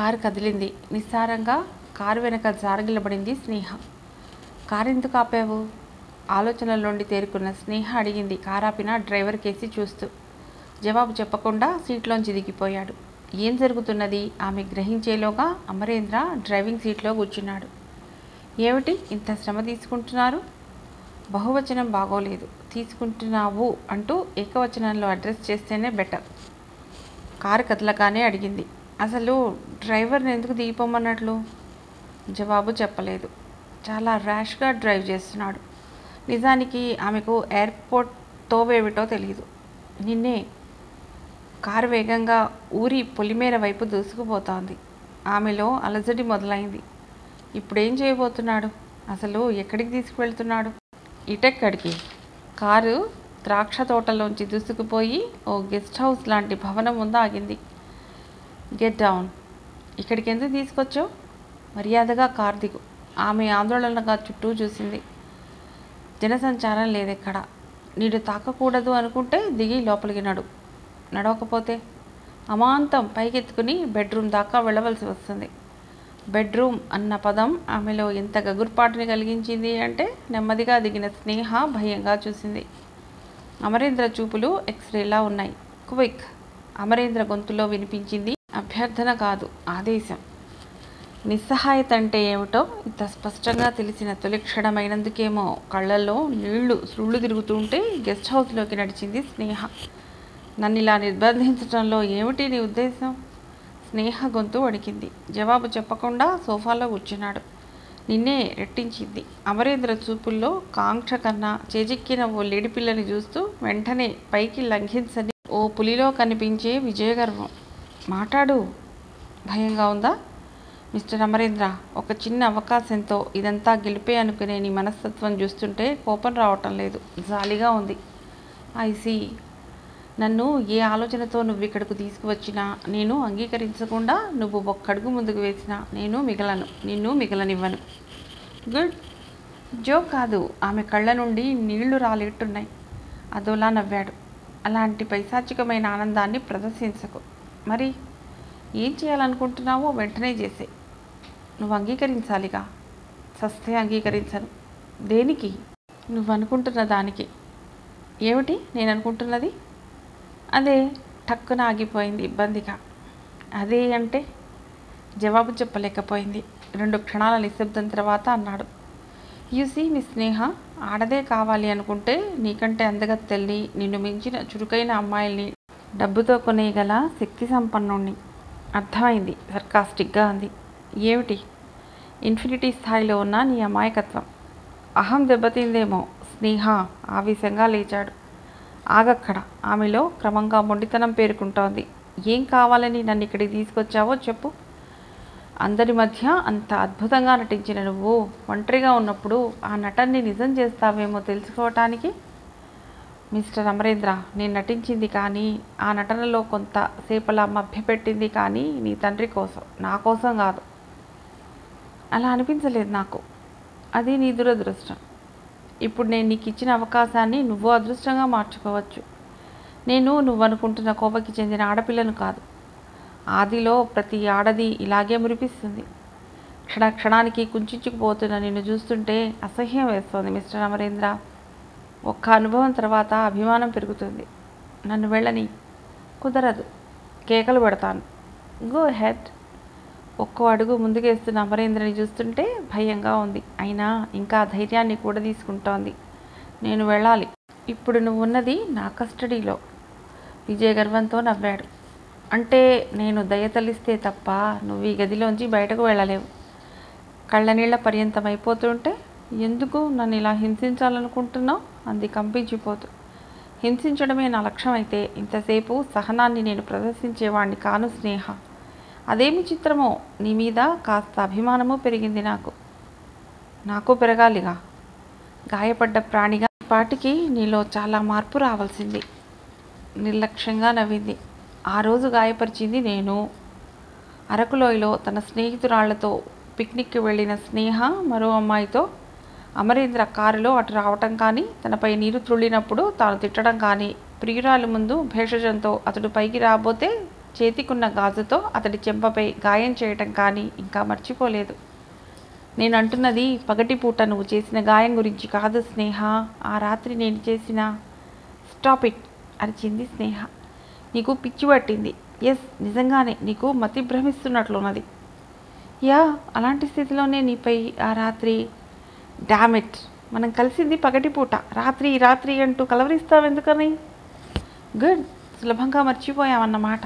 car కదిలింది నిస్సారంగా car వెనక జారగిలబడింది స్నేహ car ఎందుకు ఆపావు ఆలోచనల నుండి తేరుకున్న స్నేహ అడిగింది కారాపిన డ్రైవర్ కేసి చూస్తూ జవాబు చెప్పకుండా సీట్లోంచి దిగిపోయాడు ఏం జరుగుతున్నది ఆమె గ్రహించేలోగా అమరేంద్ర డ్రైవింగ్ సీట్లో కూర్చున్నాడు ఏమిటి ఇంత శ్రమ తీసుకుంటున్నారు బహువచనం బాగోలేదు తీసుకుంటున్నావు అంటూ ఏకవచనంలో అడ్రస్ చేస్తేనే బెటర్ కారు కదలగానే అడిగింది అసలు డ్రైవర్ని ఎందుకు దిగిపోమన్నట్లు జవాబు చెప్పలేదు చాలా ర్యాష్గా డ్రైవ్ చేస్తున్నాడు నిజానికి ఆమెకు ఎయిర్పోర్ట్ తోవేమిటో తెలియదు నిన్నే కారు వేగంగా ఊరి పొలిమేర వైపు దూసుకుపోతోంది ఆమెలో అలజడి మొదలైంది ఇప్పుడేం చేయబోతున్నాడు అసలు ఎక్కడికి తీసుకువెళ్తున్నాడు ఇటెక్కడికి కారు ద్రాక్ష తోటలోంచి దూసుకుపోయి ఓ గెస్ట్ హౌస్ లాంటి భవనం ముందు ఆగింది గెట్ డౌన్ ఇక్కడికి ఎందుకు తీసుకొచ్చావు మర్యాదగా కారు దిగు ఆమె ఆందోళనగా చుట్టూ చూసింది జనసంచారం లేదెక్కడ నీడు తాకకూడదు అనుకుంటే దిగి లోపలికి నడు నడవకపోతే అమాంతం పైకెత్తుకుని బెడ్రూమ్ దాకా వెళ్ళవలసి వస్తుంది బెడ్రూమ్ అన్న పదం ఆమెలో ఎంత గగుర్పాటుని కలిగించింది అంటే నెమ్మదిగా దిగిన స్నేహ భయంగా చూసింది అమరేంద్ర చూపులు ఎక్స్రేలా ఉన్నాయి క్విక్ అమరేంద్ర గొంతులో వినిపించింది అభ్యర్థన కాదు ఆదేశం నిస్సహాయత అంటే ఏమిటో ఇంత స్పష్టంగా తెలిసిన తొలి క్షణమైనందుకేమో కళ్ళల్లో నీళ్లు సుళ్ళు తిరుగుతుంటే గెస్ట్ హౌస్లోకి నడిచింది స్నేహ నన్ను ఇలా నిర్బంధించడంలో ఏమిటి నీ ఉద్దేశం స్నేహ గొంతు వణికింది జవాబు చెప్పకుండా సోఫాలో కూర్చున్నాడు నిన్నే రెట్టించింది అమరేంద్ర చూపుల్లో కాంక్ష కన్నా చేజిక్కిన ఓ లేడిపిల్లని చూస్తూ వెంటనే పైకి లంఘించని ఓ పులిలో కనిపించే విజయగర్వం మాట్లాడు భయంగా ఉందా మిస్టర్ అమరేంద్ర ఒక చిన్న అవకాశంతో ఇదంతా గెలిపే అనుకునే నీ మనస్తత్వం చూస్తుంటే కోపం రావటం లేదు జాలిగా ఉంది ఐసి నన్ను ఏ ఆలోచనతో నువ్వు ఇక్కడకు తీసుకువచ్చినా నేను అంగీకరించకుండా నువ్వు ఒక్కడుగు ముందుకు వేసినా నేను మిగలను నిన్ను మిగలనివ్వను గుడ్ జోక్ కాదు ఆమె కళ్ళ నుండి నీళ్లు రాలేట్టున్నాయి అదోలా నవ్వాడు అలాంటి పైశాచికమైన ఆనందాన్ని ప్రదర్శించకు మరి ఏం చేయాలనుకుంటున్నావో వెంటనే చేసే నువ్వు అంగీకరించాలిగా సస్తే అంగీకరించను దేనికి నువ్వు అనుకుంటున్న దానికి ఏమిటి నేను అనుకుంటున్నది అదే టక్కున ఆగిపోయింది ఇబ్బందిగా అదే అంటే జవాబు చెప్పలేకపోయింది రెండు క్షణాల నిశ్శబ్దం తర్వాత అన్నాడు యూసీ మీ స్నేహ ఆడదే కావాలి అనుకుంటే నీకంటే అందగత్తెల్ని నిన్ను మించిన చురుకైన అమ్మాయిల్ని డబ్బుతో కొనేయగల శక్తి సంపన్నుణ్ణి అర్థమైంది సర్కాస్టిక్గా అంది ఏమిటి ఇన్ఫినిటీ స్థాయిలో ఉన్న నీ అమాయకత్వం అహం దెబ్బతిందేమో స్నేహ ఆవేశంగా లేచాడు ఆగక్కడ ఆమెలో క్రమంగా మొండితనం పేరుకుంటోంది ఏం కావాలని నన్ను ఇక్కడికి తీసుకొచ్చావో చెప్పు అందరి మధ్య అంత అద్భుతంగా నటించిన నువ్వు ఒంటరిగా ఉన్నప్పుడు ఆ నటన్ని నిజం చేస్తావేమో తెలుసుకోవటానికి మిస్టర్ అమరేంద్ర నేను నటించింది కానీ ఆ నటనలో కొంత సేపలా మభ్యపెట్టింది కానీ నీ తండ్రి కోసం నా కోసం కాదు అలా అనిపించలేదు నాకు అది నీ దురదృష్టం ఇప్పుడు నేను నీకు ఇచ్చిన అవకాశాన్ని నువ్వు అదృష్టంగా మార్చుకోవచ్చు నేను నువ్వు అనుకుంటున్న కోపకి చెందిన ఆడపిల్లను కాదు ఆదిలో ప్రతి ఆడది ఇలాగే మురిపిస్తుంది క్షణ క్షణానికి కుంచుకుపోతున్న నిన్ను చూస్తుంటే అసహ్యం వేస్తోంది మిస్టర్ అమరేంద్ర ఒక్క అనుభవం తర్వాత అభిమానం పెరుగుతుంది నన్ను వెళ్ళని కుదరదు కేకలు పెడతాను గో హెడ్ ఒక్కో అడుగు ముందుకేస్తున్న అమరేంద్రని చూస్తుంటే భయంగా ఉంది అయినా ఇంకా ధైర్యాన్ని కూడా తీసుకుంటోంది నేను వెళ్ళాలి ఇప్పుడు నువ్వు ఉన్నది నా కస్టడీలో విజయ గర్వంతో నవ్వాడు అంటే నేను దయతలిస్తే తప్ప నువ్వు ఈ గదిలోంచి బయటకు వెళ్ళలేవు కళ్ళనీళ్ల పర్యంతం అయిపోతుంటే ఎందుకు నన్ను ఇలా హింసించాలనుకుంటున్నావు అంది కంపించిపోతూ హింసించడమే నా లక్ష్యం అయితే ఇంతసేపు సహనాన్ని నేను ప్రదర్శించేవాణ్ణి కాను స్నేహ అదేమి చిత్రమో నీ మీద కాస్త అభిమానము పెరిగింది నాకు నాకు పెరగాలిగా గాయపడ్డ ప్రాణిగా ఈ పాటికి నీలో చాలా మార్పు రావాల్సింది నిర్లక్ష్యంగా నవ్వింది ఆ రోజు గాయపరిచింది నేను అరకులోయలో తన స్నేహితురాళ్లతో పిక్నిక్కి వెళ్ళిన స్నేహ మరో అమ్మాయితో అమరేంద్ర కారులో అటు రావటం కానీ తనపై నీరు త్రుళ్ళినప్పుడు తాను తిట్టడం కానీ ప్రియురాలు ముందు భేషజంతో అతడు పైకి రాబోతే చేతికున్న గాజుతో అతడి చెంపపై గాయం చేయటం కానీ ఇంకా మర్చిపోలేదు నేను అంటున్నది పగటిపూట నువ్వు చేసిన గాయం గురించి కాదు స్నేహ ఆ రాత్రి నేను చేసిన స్టాప్ ఇట్ అరిచింది స్నేహ నీకు పిచ్చి పట్టింది ఎస్ నిజంగానే నీకు మతి భ్రమిస్తున్నట్లున్నది యా అలాంటి స్థితిలోనే నీపై ఆ రాత్రి డామిట్ మనం కలిసింది పగటిపూట రాత్రి రాత్రి అంటూ కలవరిస్తావు ఎందుకని గుడ్ సులభంగా మర్చిపోయావన్నమాట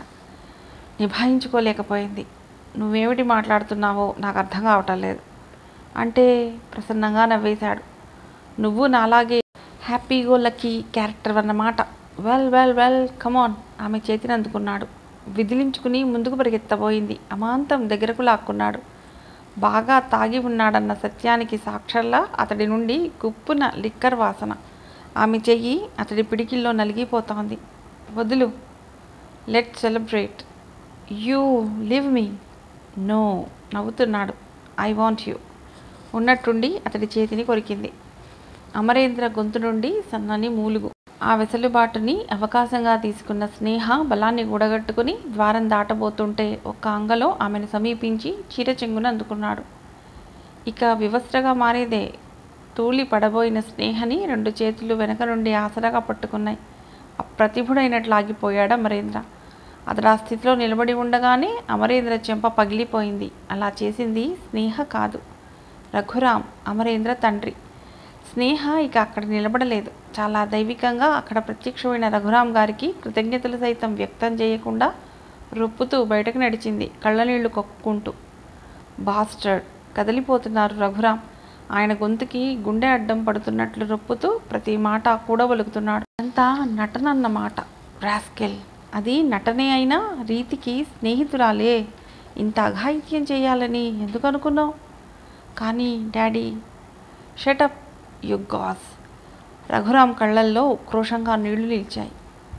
నిభాయించుకోలేకపోయింది నువ్వేమిటి మాట్లాడుతున్నావో నాకు అర్థం కావటం లేదు అంటే ప్రసన్నంగా నవ్వేశాడు నువ్వు నాలాగే హ్యాపీగో లక్కీ క్యారెక్టర్ అన్నమాట వెల్ వెల్ వెల్ కమాన్ ఆమె చేతిని అందుకున్నాడు విదిలించుకుని ముందుకు పరిగెత్తబోయింది అమాంతం దగ్గరకు లాక్కున్నాడు బాగా తాగి ఉన్నాడన్న సత్యానికి సాక్షల్లా అతడి నుండి గుప్పున లిక్కర్ వాసన ఆమె చెయ్యి అతడి పిడికిల్లో నలిగిపోతోంది వదులు let celebrate you live me no నవ్వుతున్నాడు ఐ వాంట్ యూ ఉన్నట్టుండి అతడి చేతిని కొరికింది అమరేంద్ర గొంతు నుండి సన్నని మూలుగు ఆ వెసలుబాటుని అవకాశంగా తీసుకున్న స్నేహ బలాన్ని కూడగట్టుకుని ద్వారం దాటబోతుంటే ఒక్క అంగలో ఆమెను సమీపించి చీర చెంగును అందుకున్నాడు ఇక వివస్త్రగా మారేదే తూలి పడబోయిన స్నేహని రెండు చేతులు వెనక నుండి ఆసరాగా పట్టుకున్నాయి అప్రతిభుడైనట్లు ఆగిపోయాడు అమరేంద్ర అతడు ఆ స్థితిలో నిలబడి ఉండగానే అమరేంద్ర చెంప పగిలిపోయింది అలా చేసింది స్నేహ కాదు రఘురాం అమరేంద్ర తండ్రి స్నేహ ఇక అక్కడ నిలబడలేదు చాలా దైవికంగా అక్కడ ప్రత్యక్షమైన రఘురాం గారికి కృతజ్ఞతలు సైతం వ్యక్తం చేయకుండా రొప్పుతూ బయటకు నడిచింది కళ్ళనీళ్లు కొక్కుంటూ బాస్టర్డ్ కదిలిపోతున్నారు రఘురాం ఆయన గొంతుకి గుండె అడ్డం పడుతున్నట్లు రొప్పుతూ ప్రతి మాట కూడబలుకుతున్నాడు అంతా నటనన్నమాట రాస్కెల్ అది నటనే అయినా రీతికి స్నేహితురాలే ఇంత అఘాయిత్యం చేయాలని ఎందుకు అనుకున్నావు కానీ డాడీ షటప్ యు గాస్ రఘురాం కళ్ళల్లో ఉక్రోషంగా నీళ్లు నిలిచాయి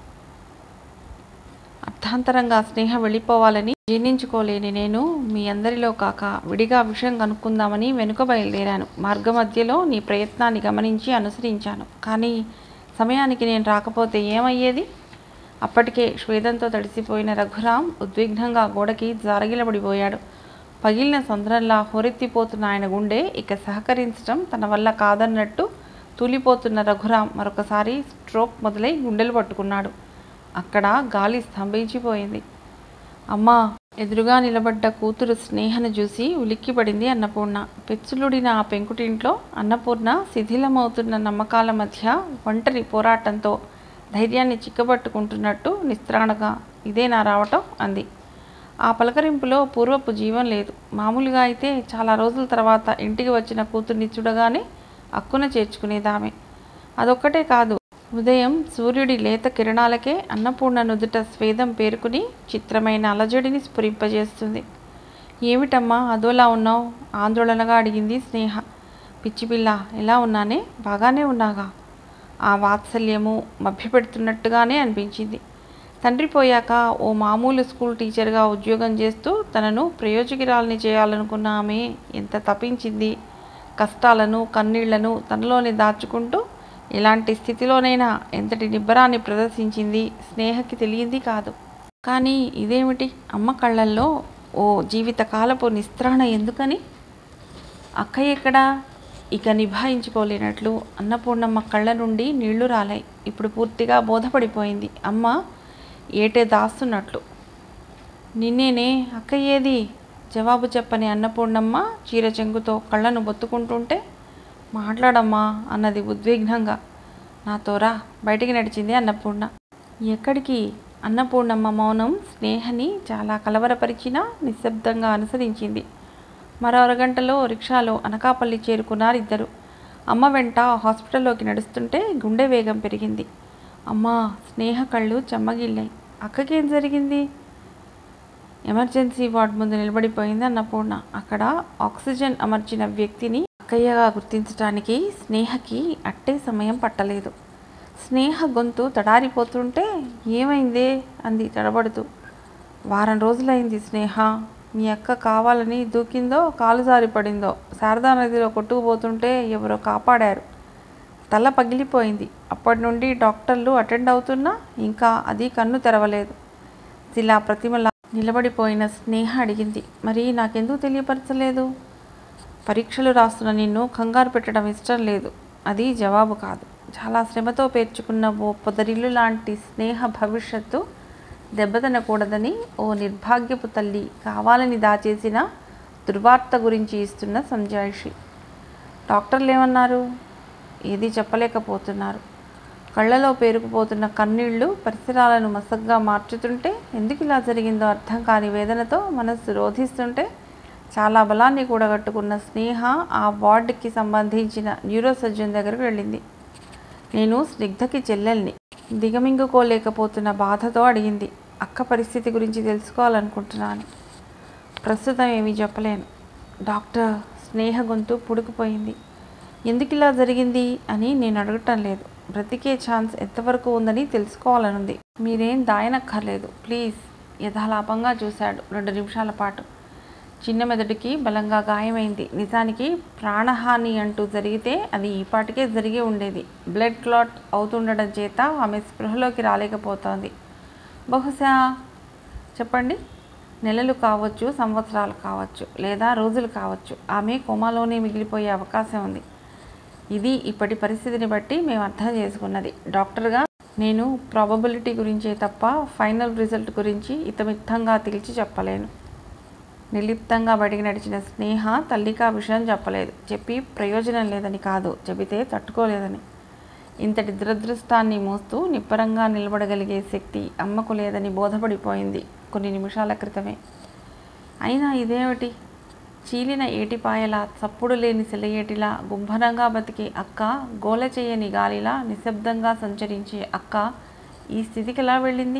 అర్థాంతరంగా స్నేహ వెళ్ళిపోవాలని జీర్ణించుకోలేని నేను మీ అందరిలో కాక విడిగా విషయం కనుక్కుందామని వెనుక బయలుదేరాను మార్గమధ్యలో నీ ప్రయత్నాన్ని గమనించి అనుసరించాను కానీ సమయానికి నేను రాకపోతే ఏమయ్యేది అప్పటికే స్వేదంతో తడిసిపోయిన రఘురాం ఉద్విగ్నంగా గోడకి జారగిలబడిపోయాడు పగిలిన సంద్రంలా హోరెత్తిపోతున్న ఆయన గుండె ఇక సహకరించడం తన వల్ల కాదన్నట్టు తూలిపోతున్న రఘురాం మరొకసారి స్ట్రోక్ మొదలై గుండెలు పట్టుకున్నాడు అక్కడ గాలి స్తంభించిపోయింది అమ్మా ఎదురుగా నిలబడ్డ కూతురు స్నేహను చూసి ఉలిక్కిపడింది అన్నపూర్ణ పెచ్చులుడిన ఆ పెంకుటింట్లో అన్నపూర్ణ శిథిలమవుతున్న నమ్మకాల మధ్య ఒంటరి పోరాటంతో ధైర్యాన్ని చిక్కబట్టుకుంటున్నట్టు నిస్త్రాణగా ఇదేనా రావటం అంది ఆ పలకరింపులో పూర్వపు జీవం లేదు మామూలుగా అయితే చాలా రోజుల తర్వాత ఇంటికి వచ్చిన కూతుర్ని చూడగానే అక్కున చేర్చుకునేదామె అదొక్కటే కాదు ఉదయం సూర్యుడి లేత కిరణాలకే అన్నపూర్ణ నుదుట స్వేదం పేరుకుని చిత్రమైన అలజడిని స్ఫురింపజేస్తుంది ఏమిటమ్మా అదోలా ఉన్నావు ఆందోళనగా అడిగింది స్నేహ పిచ్చిపిల్ల ఎలా ఉన్నానే బాగానే ఉన్నాగా ఆ వాత్సల్యము మభ్యపెడుతున్నట్టుగానే అనిపించింది తండ్రి పోయాక ఓ మామూలు స్కూల్ టీచర్గా ఉద్యోగం చేస్తూ తనను ప్రయోజకురాలని చేయాలనుకున్న ఆమె ఎంత తప్పించింది కష్టాలను కన్నీళ్లను తనలోనే దాచుకుంటూ ఎలాంటి స్థితిలోనైనా ఎంతటి నిబ్బరాన్ని ప్రదర్శించింది స్నేహకి తెలియంది కాదు కానీ ఇదేమిటి అమ్మ కళ్ళల్లో ఓ జీవితకాలపు నిస్త్రాణ ఎందుకని అక్క ఎక్కడా ఇక నిభాయించుకోలేనట్లు అన్నపూర్ణమ్మ కళ్ళ నుండి నీళ్లు రాలాయి ఇప్పుడు పూర్తిగా బోధపడిపోయింది అమ్మ ఏటే దాస్తున్నట్లు నిన్నేనే అక్క ఏది జవాబు చెప్పని అన్నపూర్ణమ్మ చీర చెంగుతో కళ్ళను బొత్తుకుంటుంటే మాట్లాడమ్మా అన్నది ఉద్విగ్నంగా నాతోరా బయటికి నడిచింది అన్నపూర్ణ ఎక్కడికి అన్నపూర్ణమ్మ మౌనం స్నేహని చాలా కలవరపరిచినా నిశ్శబ్దంగా అనుసరించింది మరో అరగంటలో రిక్షాలో అనకాపల్లి చేరుకున్నారు ఇద్దరు అమ్మ వెంట హాస్పిటల్లోకి నడుస్తుంటే గుండె వేగం పెరిగింది అమ్మా స్నేహ కళ్ళు చెమ్మగిల్లాయి అక్కకేం జరిగింది ఎమర్జెన్సీ వార్డ్ ముందు నిలబడిపోయింది అన్నపూర్ణ అక్కడ ఆక్సిజన్ అమర్చిన వ్యక్తిని అక్కయ్యగా గుర్తించడానికి స్నేహకి అట్టే సమయం పట్టలేదు స్నేహ గొంతు తడారిపోతుంటే ఏమైందే అంది తడబడుతూ వారం రోజులైంది స్నేహ మీ అక్క కావాలని దూకిందో కాలు జారి పడిందో శారదా నదిలో కొట్టుకుపోతుంటే ఎవరో కాపాడారు తల పగిలిపోయింది అప్పటి నుండి డాక్టర్లు అటెండ్ అవుతున్నా ఇంకా అది కన్ను తెరవలేదు శిలా ప్రతిమలా నిలబడిపోయిన స్నేహ అడిగింది మరి నాకెందుకు తెలియపరచలేదు పరీక్షలు రాస్తున్న నిన్ను కంగారు పెట్టడం ఇష్టం లేదు అది జవాబు కాదు చాలా శ్రమతో పేర్చుకున్న ఓ పొదరిల్లు లాంటి స్నేహ భవిష్యత్తు దెబ్బతినకూడదని ఓ నిర్భాగ్యపు తల్లి కావాలని దాచేసిన దుర్వార్త గురించి ఇస్తున్న సంజాయిషి డాక్టర్లు ఏమన్నారు ఏది చెప్పలేకపోతున్నారు కళ్ళలో పేరుకుపోతున్న కన్నీళ్లు పరిసరాలను మసగ్గా మార్చుతుంటే ఎందుకు ఇలా జరిగిందో అర్థం కాని వేదనతో మనస్సు రోధిస్తుంటే చాలా బలాన్ని కూడగట్టుకున్న స్నేహ ఆ వార్డుకి సంబంధించిన న్యూరో సర్జన్ దగ్గరకు వెళ్ళింది నేను స్నిగ్ధకి చెల్లెల్ని దిగమింగుకోలేకపోతున్న బాధతో అడిగింది అక్క పరిస్థితి గురించి తెలుసుకోవాలనుకుంటున్నాను ప్రస్తుతం ఏమీ చెప్పలేను డాక్టర్ స్నేహ గొంతు పుడుకుపోయింది ఎందుకు ఇలా జరిగింది అని నేను అడగటం లేదు బ్రతికే ఛాన్స్ ఎంతవరకు ఉందని తెలుసుకోవాలనుంది మీరేం దాయనక్కర్లేదు ప్లీజ్ యథాలాపంగా చూశాడు రెండు నిమిషాల పాటు చిన్న మెదడుకి బలంగా గాయమైంది నిజానికి ప్రాణహాని అంటూ జరిగితే అది ఈపాటికే జరిగి ఉండేది బ్లడ్ క్లాట్ అవుతుండడం చేత ఆమె స్పృహలోకి రాలేకపోతోంది బహుశా చెప్పండి నెలలు కావచ్చు సంవత్సరాలు కావచ్చు లేదా రోజులు కావచ్చు ఆమె కోమాలోనే మిగిలిపోయే అవకాశం ఉంది ఇది ఇప్పటి పరిస్థితిని బట్టి మేము అర్థం చేసుకున్నది డాక్టర్గా నేను ప్రాబబిలిటీ గురించే తప్ప ఫైనల్ రిజల్ట్ గురించి ఇతమిత్తంగా తేల్చి చెప్పలేను నిర్లిప్తంగా బయటికి నడిచిన స్నేహ తల్లికి ఆ విషయం చెప్పలేదు చెప్పి ప్రయోజనం లేదని కాదు చెబితే తట్టుకోలేదని ఇంతటి దురదృష్టాన్ని మోస్తూ నిబ్బరంగా నిలబడగలిగే శక్తి అమ్మకు లేదని బోధపడిపోయింది కొన్ని నిమిషాల క్రితమే అయినా ఇదేమిటి చీలిన ఏటిపాయలా చప్పుడు లేని సెలయేటిలా గుంభనంగా బతికే అక్క గోల చేయని గాలిలా నిశ్శబ్దంగా సంచరించే అక్క ఈ స్థితికి ఎలా వెళ్ళింది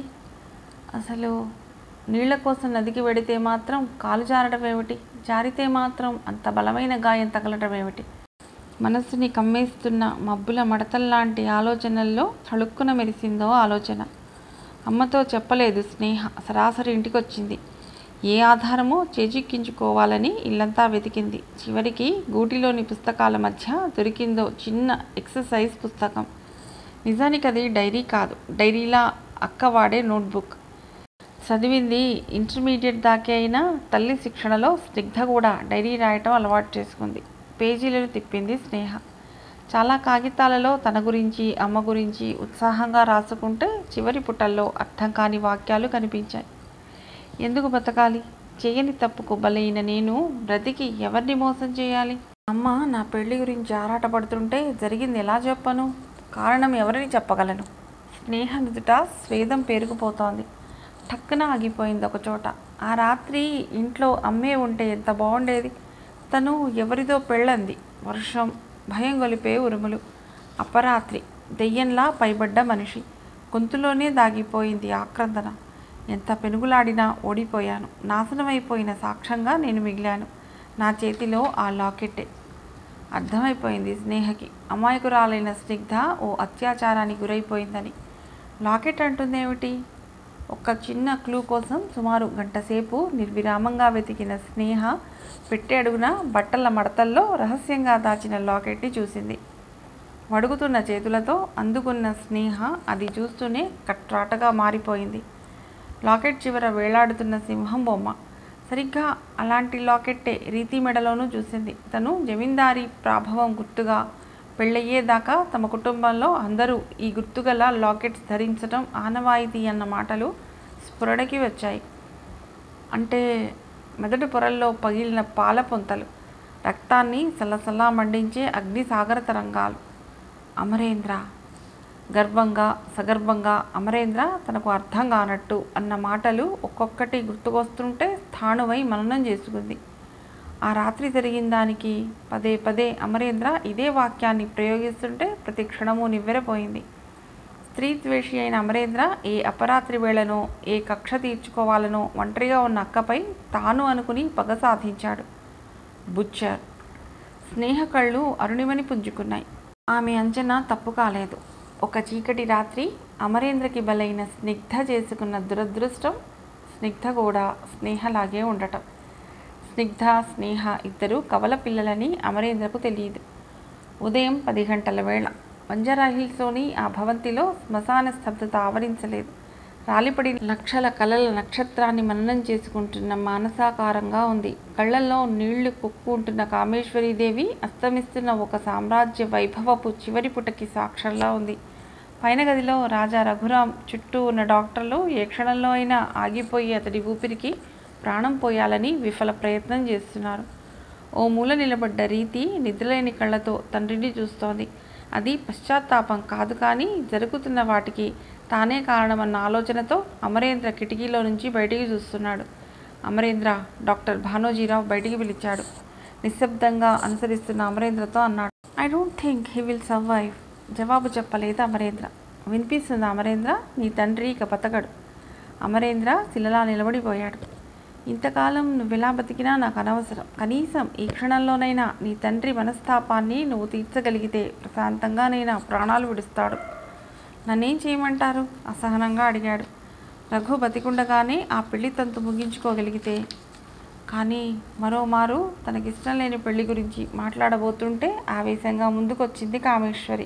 అసలు నీళ్ల కోసం నదికి వెడితే మాత్రం కాలు జారడం ఏమిటి జారితే మాత్రం అంత బలమైన గాయం తగలటం ఏమిటి మనస్సుని కమ్మేస్తున్న మబ్బుల మడతల్లాంటి ఆలోచనల్లో తళుక్కున మెరిసిందో ఆలోచన అమ్మతో చెప్పలేదు స్నేహ సరాసరి ఇంటికొచ్చింది ఏ ఆధారమో చేజిక్కించుకోవాలని ఇల్లంతా వెతికింది చివరికి గూటిలోని పుస్తకాల మధ్య దొరికిందో చిన్న ఎక్సర్సైజ్ పుస్తకం నిజానికి అది డైరీ కాదు డైరీలా అక్క వాడే నోట్బుక్ చదివింది ఇంటర్మీడియట్ దాకే అయినా తల్లి శిక్షణలో స్నిగ్ధ కూడా డైరీ రాయటం అలవాటు చేసుకుంది పేజీలను తిప్పింది స్నేహ చాలా కాగితాలలో తన గురించి అమ్మ గురించి ఉత్సాహంగా రాసుకుంటే చివరి పుటల్లో అర్థం కాని వాక్యాలు కనిపించాయి ఎందుకు బతకాలి చేయని తప్పుకు బలైన నేను బ్రతికి ఎవరిని మోసం చేయాలి అమ్మ నా పెళ్లి గురించి ఆరాటపడుతుంటే జరిగింది ఎలా చెప్పను కారణం ఎవరిని చెప్పగలను స్నేహ నుదుట స్వేదం పేరుకుపోతోంది టక్కున ఆగిపోయింది ఒక చోట ఆ రాత్రి ఇంట్లో అమ్మే ఉంటే ఎంత బాగుండేది తను ఎవరిదో పెళ్ళంది వర్షం భయం గొలిపే ఉరుములు అపరాత్రి దెయ్యంలా పైబడ్డ మనిషి గొంతులోనే దాగిపోయింది ఆక్రందన ఎంత పెనుగులాడినా ఓడిపోయాను నాశనమైపోయిన సాక్ష్యంగా నేను మిగిలాను నా చేతిలో ఆ లాకెట్టే అర్థమైపోయింది స్నేహకి అమాయకురాలైన స్నిగ్ధ ఓ అత్యాచారానికి గురైపోయిందని లాకెట్ అంటుందేమిటి ఒక చిన్న క్లూ కోసం సుమారు గంట సేపు నిర్విరామంగా వెతికిన స్నేహ పెట్టే అడుగున బట్టల మడతల్లో రహస్యంగా దాచిన లాకెట్ని చూసింది వడుగుతున్న చేతులతో అందుకున్న స్నేహ అది చూస్తూనే కట్రాటగా మారిపోయింది లాకెట్ చివర వేలాడుతున్న సింహం బొమ్మ సరిగ్గా అలాంటి లాకెట్టే రీతి మెడలోనూ చూసింది తను జమీందారీ ప్రాభవం గుర్తుగా పెళ్ళయ్యేదాకా తమ కుటుంబంలో అందరూ ఈ గుర్తుగల లాకెట్స్ ధరించడం ఆనవాయితీ అన్న మాటలు స్ఫురణకి వచ్చాయి అంటే మెదడు పొరల్లో పగిలిన పాల పొంతలు రక్తాన్ని సలసలా మండించే అగ్నిసాగర తరంగాలు అమరేంద్ర గర్వంగా సగర్భంగా అమరేంద్ర తనకు అర్థం కానట్టు అన్న మాటలు ఒక్కొక్కటి గుర్తుకొస్తుంటే స్థాణువై మననం చేసుకుంది ఆ రాత్రి జరిగిన దానికి పదే పదే అమరేంద్ర ఇదే వాక్యాన్ని ప్రయోగిస్తుంటే ప్రతి క్షణము నివ్వెరపోయింది స్త్రీ ద్వేషి అయిన అమరేంద్ర ఏ అపరాత్రి వేళనో ఏ కక్ష తీర్చుకోవాలనో ఒంటరిగా ఉన్న అక్కపై తాను అనుకుని పగ సాధించాడు బుచ్చర్ స్నేహ కళ్ళు అరుణిమని పుంజుకున్నాయి ఆమె అంచనా తప్పు కాలేదు ఒక చీకటి రాత్రి అమరేంద్రకి బలైన స్నిగ్ధ చేసుకున్న దురదృష్టం స్నిగ్ధ కూడా స్నేహలాగే ఉండటం స్నిగ్ధ స్నేహ ఇద్దరు కవల పిల్లలని అమరేంద్రకు తెలియదు ఉదయం పది గంటల వేళ బంజారా హిల్స్లోని ఆ భవంతిలో శ్మశాన స్తబ్దత ఆవరించలేదు రాలిపడి లక్షల కలల నక్షత్రాన్ని మననం చేసుకుంటున్న మానసాకారంగా ఉంది కళ్ళల్లో నీళ్లు కొక్కుంటున్న కామేశ్వరీదేవి అస్తమిస్తున్న ఒక సామ్రాజ్య వైభవపు చివరి పుటకి సాక్షంలా ఉంది పైన గదిలో రాజా రఘురాం చుట్టూ ఉన్న డాక్టర్లు ఏ క్షణంలో అయినా ఆగిపోయి అతడి ఊపిరికి ప్రాణం పోయాలని విఫల ప్రయత్నం చేస్తున్నారు ఓ మూల నిలబడ్డ రీతి నిద్రలేని కళ్ళతో తండ్రిని చూస్తోంది అది పశ్చాత్తాపం కాదు కానీ జరుగుతున్న వాటికి తానే కారణమన్న ఆలోచనతో అమరేంద్ర కిటికీలో నుంచి బయటికి చూస్తున్నాడు అమరేంద్ర డాక్టర్ భానోజీరావు బయటికి పిలిచాడు నిశ్శబ్దంగా అనుసరిస్తున్న అమరేంద్రతో అన్నాడు I don't think he will survive జవాబు చెప్పలేదు అమరేంద్ర వినిపిస్తుంది అమరేంద్ర నీ తండ్రి ఇక బతకడు అమరేంద్ర శిలలా నిలబడిపోయాడు ఇంతకాలం నువ్వెలా బతికినా నాకు అనవసరం కనీసం ఈ క్షణంలోనైనా నీ తండ్రి మనస్తాపాన్ని నువ్వు తీర్చగలిగితే ప్రశాంతంగానైనా ప్రాణాలు విడుస్తాడు నన్నేం చేయమంటారు అసహనంగా అడిగాడు రఘు బతికుండగానే ఆ పెళ్లి తంతు ముగించుకోగలిగితే కానీ మరోమారు తనకిష్టం లేని పెళ్లి గురించి మాట్లాడబోతుంటే ఆవేశంగా ముందుకొచ్చింది కామేశ్వరి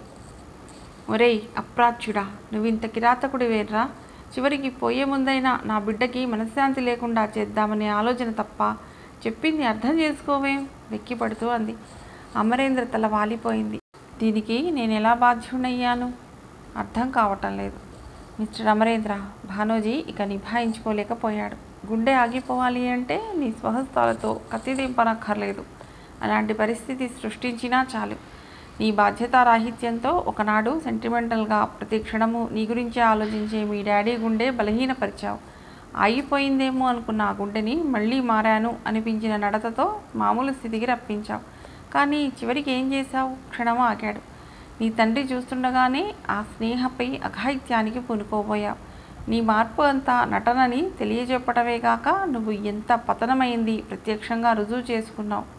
ఒరేయ్ అప్రాచ్యుడా నువ్వు ఇంత కిరాతకుడి వేర్రా చివరికి పోయే ముందైనా నా బిడ్డకి మనశ్శాంతి లేకుండా చేద్దామనే ఆలోచన తప్ప చెప్పింది అర్థం చేసుకోవేం వెక్కిపడుతూ అంది అమరేంద్ర తల వాలిపోయింది దీనికి నేను ఎలా బాధ్యుడయ్యాను అర్థం కావటం లేదు మిస్టర్ అమరేంద్ర భానోజీ ఇక నిభాయించుకోలేకపోయాడు గుండె ఆగిపోవాలి అంటే నీ స్వహస్తాలతో కత్తి దింపనక్కర్లేదు అలాంటి పరిస్థితి సృష్టించినా చాలు నీ బాధ్యతారాహిత్యంతో ఒకనాడు సెంటిమెంటల్గా ప్రతి క్షణము నీ గురించే ఆలోచించే మీ డాడీ గుండె బలహీనపరిచావు ఆగిపోయిందేమో అనుకున్న ఆ గుండెని మళ్ళీ మారాను అనిపించిన నడతతో మామూలు స్థితికి రప్పించావు కానీ చివరికి ఏం చేశావు క్షణం ఆగాడు నీ తండ్రి చూస్తుండగానే ఆ స్నేహపై అఘాయిత్యానికి పూనుకోబోయావు నీ మార్పు అంతా నటనని తెలియజెప్పటమే కాక నువ్వు ఎంత పతనమైంది ప్రత్యక్షంగా రుజువు చేసుకున్నావు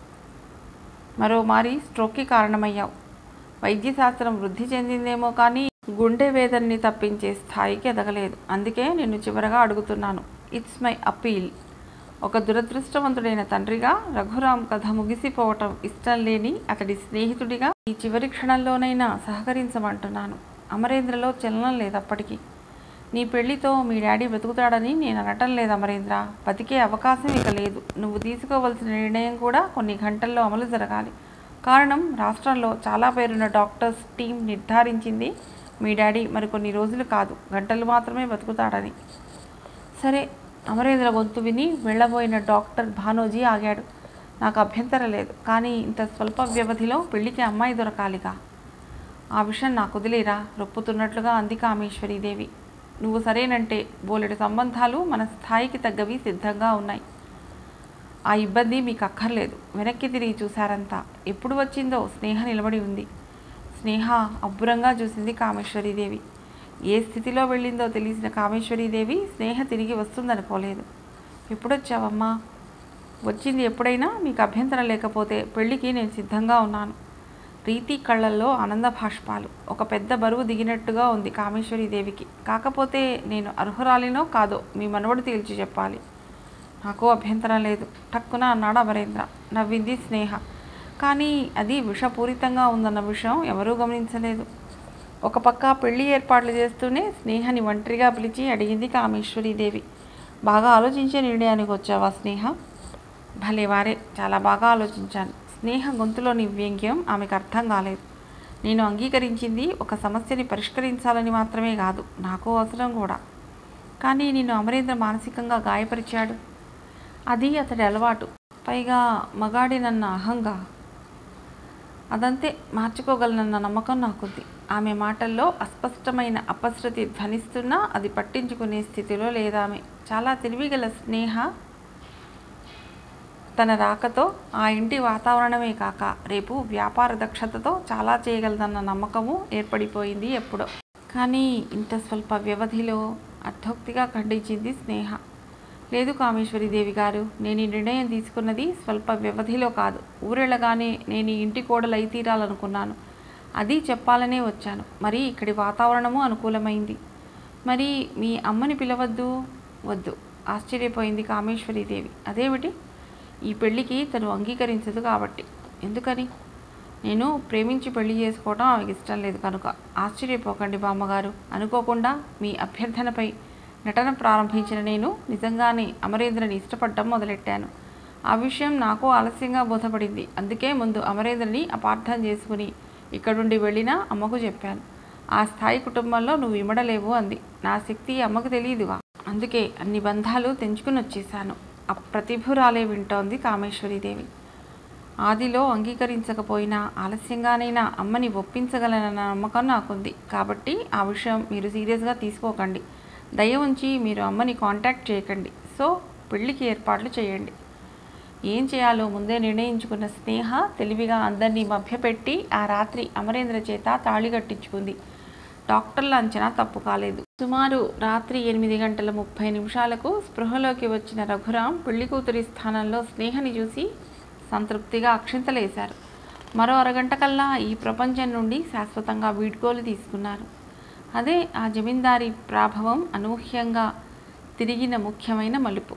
మరోమారి స్ట్రోక్కి కారణమయ్యావు వైద్యశాస్త్రం వృద్ధి చెందిందేమో కానీ గుండె వేదనని తప్పించే స్థాయికి ఎదగలేదు అందుకే నిన్ను చివరగా అడుగుతున్నాను ఇట్స్ మై అపీల్ ఒక దురదృష్టవంతుడైన తండ్రిగా రఘురాం కథ ముగిసిపోవటం ఇష్టం లేని అతడి స్నేహితుడిగా ఈ చివరి క్షణంలోనైనా సహకరించమంటున్నాను అమరేంద్రలో చలనం లేదప్పటికీ నీ పెళ్లితో మీ డాడీ బ్రతుకుతాడని నేను అనటం లేదు అమరేంద్ర బతికే అవకాశం ఇక లేదు నువ్వు తీసుకోవాల్సిన నిర్ణయం కూడా కొన్ని గంటల్లో అమలు జరగాలి కారణం రాష్ట్రంలో చాలా పేరున్న డాక్టర్స్ టీం నిర్ధారించింది మీ డాడీ మరికొన్ని రోజులు కాదు గంటలు మాత్రమే బతుకుతాడని సరే అమరేంద్ర గొంతు విని వెళ్ళబోయిన డాక్టర్ భానోజీ ఆగాడు నాకు అభ్యంతరం లేదు కానీ ఇంత స్వల్ప వ్యవధిలో పెళ్లికి అమ్మాయి దొరకాలిగా ఆ విషయం నాకు వదిలేరా రొప్పుతున్నట్లుగా అంది కామేశ్వరీదేవి నువ్వు సరేనంటే బోలెడు సంబంధాలు మన స్థాయికి తగ్గవి సిద్ధంగా ఉన్నాయి ఆ ఇబ్బంది మీకు అక్కర్లేదు వెనక్కి తిరిగి చూశారంతా ఎప్పుడు వచ్చిందో స్నేహ నిలబడి ఉంది స్నేహ అబ్బురంగా చూసింది కామేశ్వరీదేవి ఏ స్థితిలో వెళ్ళిందో తెలిసిన కామేశ్వరీదేవి స్నేహ తిరిగి వస్తుందనుకోలేదు ఎప్పుడొచ్చావమ్మా వచ్చింది ఎప్పుడైనా మీకు అభ్యంతరం లేకపోతే పెళ్ళికి నేను సిద్ధంగా ఉన్నాను ప్రీతి కళ్ళల్లో ఆనంద భాష్పాలు ఒక పెద్ద బరువు దిగినట్టుగా ఉంది కామేశ్వరీదేవికి కాకపోతే నేను అర్హురాలినో కాదో మీ మనవడు తేల్చి చెప్పాలి నాకు అభ్యంతరం లేదు టక్కున అన్నాడు అమరేంద్ర నవ్వింది స్నేహ కానీ అది విషపూరితంగా ఉందన్న విషయం ఎవరూ గమనించలేదు ఒక పక్క పెళ్లి ఏర్పాట్లు చేస్తూనే స్నేహని ఒంటరిగా పిలిచి అడిగింది కామేశ్వరీదేవి బాగా ఆలోచించే నిర్ణయానికి వచ్చావా స్నేహ భలే వారే చాలా బాగా ఆలోచించాను స్నేహ గొంతులోని వ్యంగ్యం ఆమెకు అర్థం కాలేదు నేను అంగీకరించింది ఒక సమస్యని పరిష్కరించాలని మాత్రమే కాదు నాకు అవసరం కూడా కానీ నిన్ను అమరేంద్ర మానసికంగా గాయపరిచాడు అది అతడి అలవాటు పైగా మగాడినన్న అహంగా అదంతే మార్చుకోగలనన్న నమ్మకం నాకుంది ఆమె మాటల్లో అస్పష్టమైన అపశృతి ధ్వనిస్తున్నా అది పట్టించుకునే స్థితిలో లేదామె చాలా తెలివిగల స్నేహ తన రాకతో ఆ ఇంటి వాతావరణమే కాక రేపు వ్యాపార దక్షతతో చాలా చేయగలదన్న నమ్మకము ఏర్పడిపోయింది ఎప్పుడో కానీ ఇంత స్వల్ప వ్యవధిలో అర్థోక్తిగా ఖండించింది స్నేహ లేదు కామేశ్వరీదేవి గారు నేను ఈ నిర్ణయం తీసుకున్నది స్వల్ప వ్యవధిలో కాదు ఊరెళ్ళగానే నేను ఈ ఇంటి కోడలై తీరాలనుకున్నాను అది చెప్పాలనే వచ్చాను మరి ఇక్కడి వాతావరణము అనుకూలమైంది మరి మీ అమ్మని పిలవద్దు వద్దు ఆశ్చర్యపోయింది కామేశ్వరీదేవి అదేమిటి ఈ పెళ్ళికి తను అంగీకరించదు కాబట్టి ఎందుకని నేను ప్రేమించి పెళ్లి చేసుకోవడం ఆమెకి ఇష్టం లేదు కనుక ఆశ్చర్యపోకండి బామ్మగారు అనుకోకుండా మీ అభ్యర్థనపై నటన ప్రారంభించిన నేను నిజంగానే అమరేంద్రని ఇష్టపడటం మొదలెట్టాను ఆ విషయం నాకు ఆలస్యంగా బోధపడింది అందుకే ముందు అమరేంద్రని అపార్థం చేసుకుని ఇక్కడుండి వెళ్ళినా అమ్మకు చెప్పాను ఆ స్థాయి కుటుంబంలో నువ్వు ఇమడలేవు అంది నా శక్తి అమ్మకు తెలియదుగా అందుకే అన్ని బంధాలు తెంచుకుని వచ్చేసాను అప్రతిభురాలే వింటోంది కామేశ్వరీదేవి ఆదిలో అంగీకరించకపోయినా ఆలస్యంగానైనా అమ్మని ఒప్పించగలనన్న నమ్మకం నాకుంది కాబట్టి ఆ విషయం మీరు సీరియస్గా తీసుకోకండి దయ ఉంచి మీరు అమ్మని కాంటాక్ట్ చేయకండి సో పెళ్లికి ఏర్పాట్లు చేయండి ఏం చేయాలో ముందే నిర్ణయించుకున్న స్నేహ తెలివిగా అందరినీ మభ్యపెట్టి ఆ రాత్రి అమరేంద్ర చేత తాళి కట్టించుకుంది డాక్టర్ల అంచనా తప్పు కాలేదు సుమారు రాత్రి ఎనిమిది గంటల ముప్పై నిమిషాలకు స్పృహలోకి వచ్చిన రఘురాం పెళ్లి కూతురి స్థానంలో స్నేహని చూసి సంతృప్తిగా అక్షింతలేశారు మరో అరగంట కల్లా ఈ ప్రపంచం నుండి శాశ్వతంగా వీడ్కోలు తీసుకున్నారు అదే ఆ జమీందారీ ప్రాభవం అనూహ్యంగా తిరిగిన ముఖ్యమైన మలుపు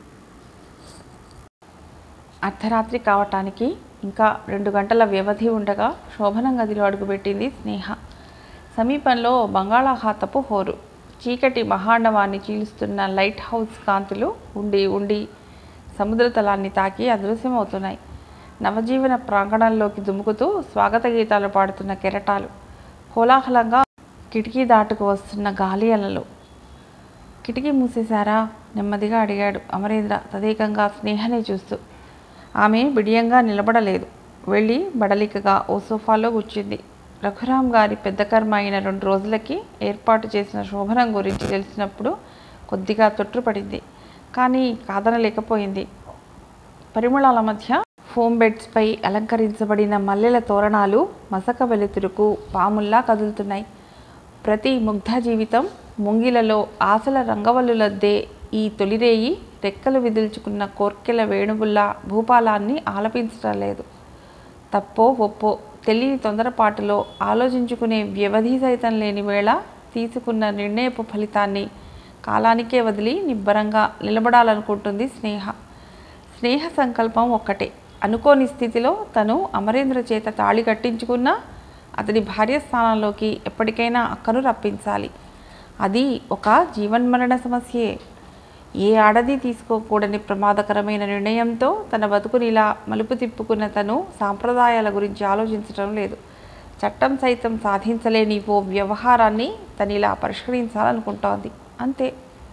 అర్ధరాత్రి కావటానికి ఇంకా రెండు గంటల వ్యవధి ఉండగా శోభనం గదిలో అడుగుపెట్టింది స్నేహ సమీపంలో బంగాళాఖాతపు హోరు చీకటి మహాండవాన్ని చీలుస్తున్న లైట్ హౌస్ కాంతులు ఉండి ఉండి సముద్ర తలాన్ని తాకి అదృశ్యమవుతున్నాయి నవజీవన ప్రాంగణంలోకి దుముకుతూ స్వాగత గీతాలు పాడుతున్న కెరటాలు కోలాహలంగా కిటికీ దాటుకు వస్తున్న గాలి అలలు కిటికీ మూసేశారా నెమ్మదిగా అడిగాడు అమరేంద్ర తదేకంగా స్నేహనే చూస్తూ ఆమె బిడియంగా నిలబడలేదు వెళ్ళి బడలికగా ఓ సోఫాలో కూర్చుంది రఘురాం గారి పెద్ద కర్మ అయిన రెండు రోజులకి ఏర్పాటు చేసిన శోభనం గురించి తెలిసినప్పుడు కొద్దిగా తొట్టుపడింది కానీ కాదనలేకపోయింది పరిమళాల మధ్య ఫోమ్ బెడ్స్పై అలంకరించబడిన మల్లెల తోరణాలు మసక వెలుతురుకు పాముల్లా కదులుతున్నాయి ప్రతి ముగ్ధ జీవితం ముంగిలలో ఆశల రంగవల్లులద్దే ఈ తొలిరేయి రెక్కలు విదిల్చుకున్న కోర్కెల వేణువుల్లా భూపాలాన్ని ఆలపించటం లేదు తప్పో ఒప్పో తెలియని తొందరపాటులో ఆలోచించుకునే వ్యవధి సైతం లేని వేళ తీసుకున్న నిర్ణయపు ఫలితాన్ని కాలానికే వదిలి నిబ్బరంగా నిలబడాలనుకుంటుంది స్నేహ స్నేహ సంకల్పం ఒక్కటే అనుకోని స్థితిలో తను అమరేంద్ర చేత తాళి కట్టించుకున్నా అతడి భార్య స్థానంలోకి ఎప్పటికైనా అక్కను రప్పించాలి అది ఒక జీవన్మరణ సమస్యే ఏ ఆడది తీసుకోకూడని ప్రమాదకరమైన నిర్ణయంతో తన బతుకుని ఇలా మలుపు తిప్పుకున్న తను సాంప్రదాయాల గురించి ఆలోచించడం లేదు చట్టం సైతం సాధించలేని ఓ వ్యవహారాన్ని తను ఇలా పరిష్కరించాలనుకుంటోంది అంతే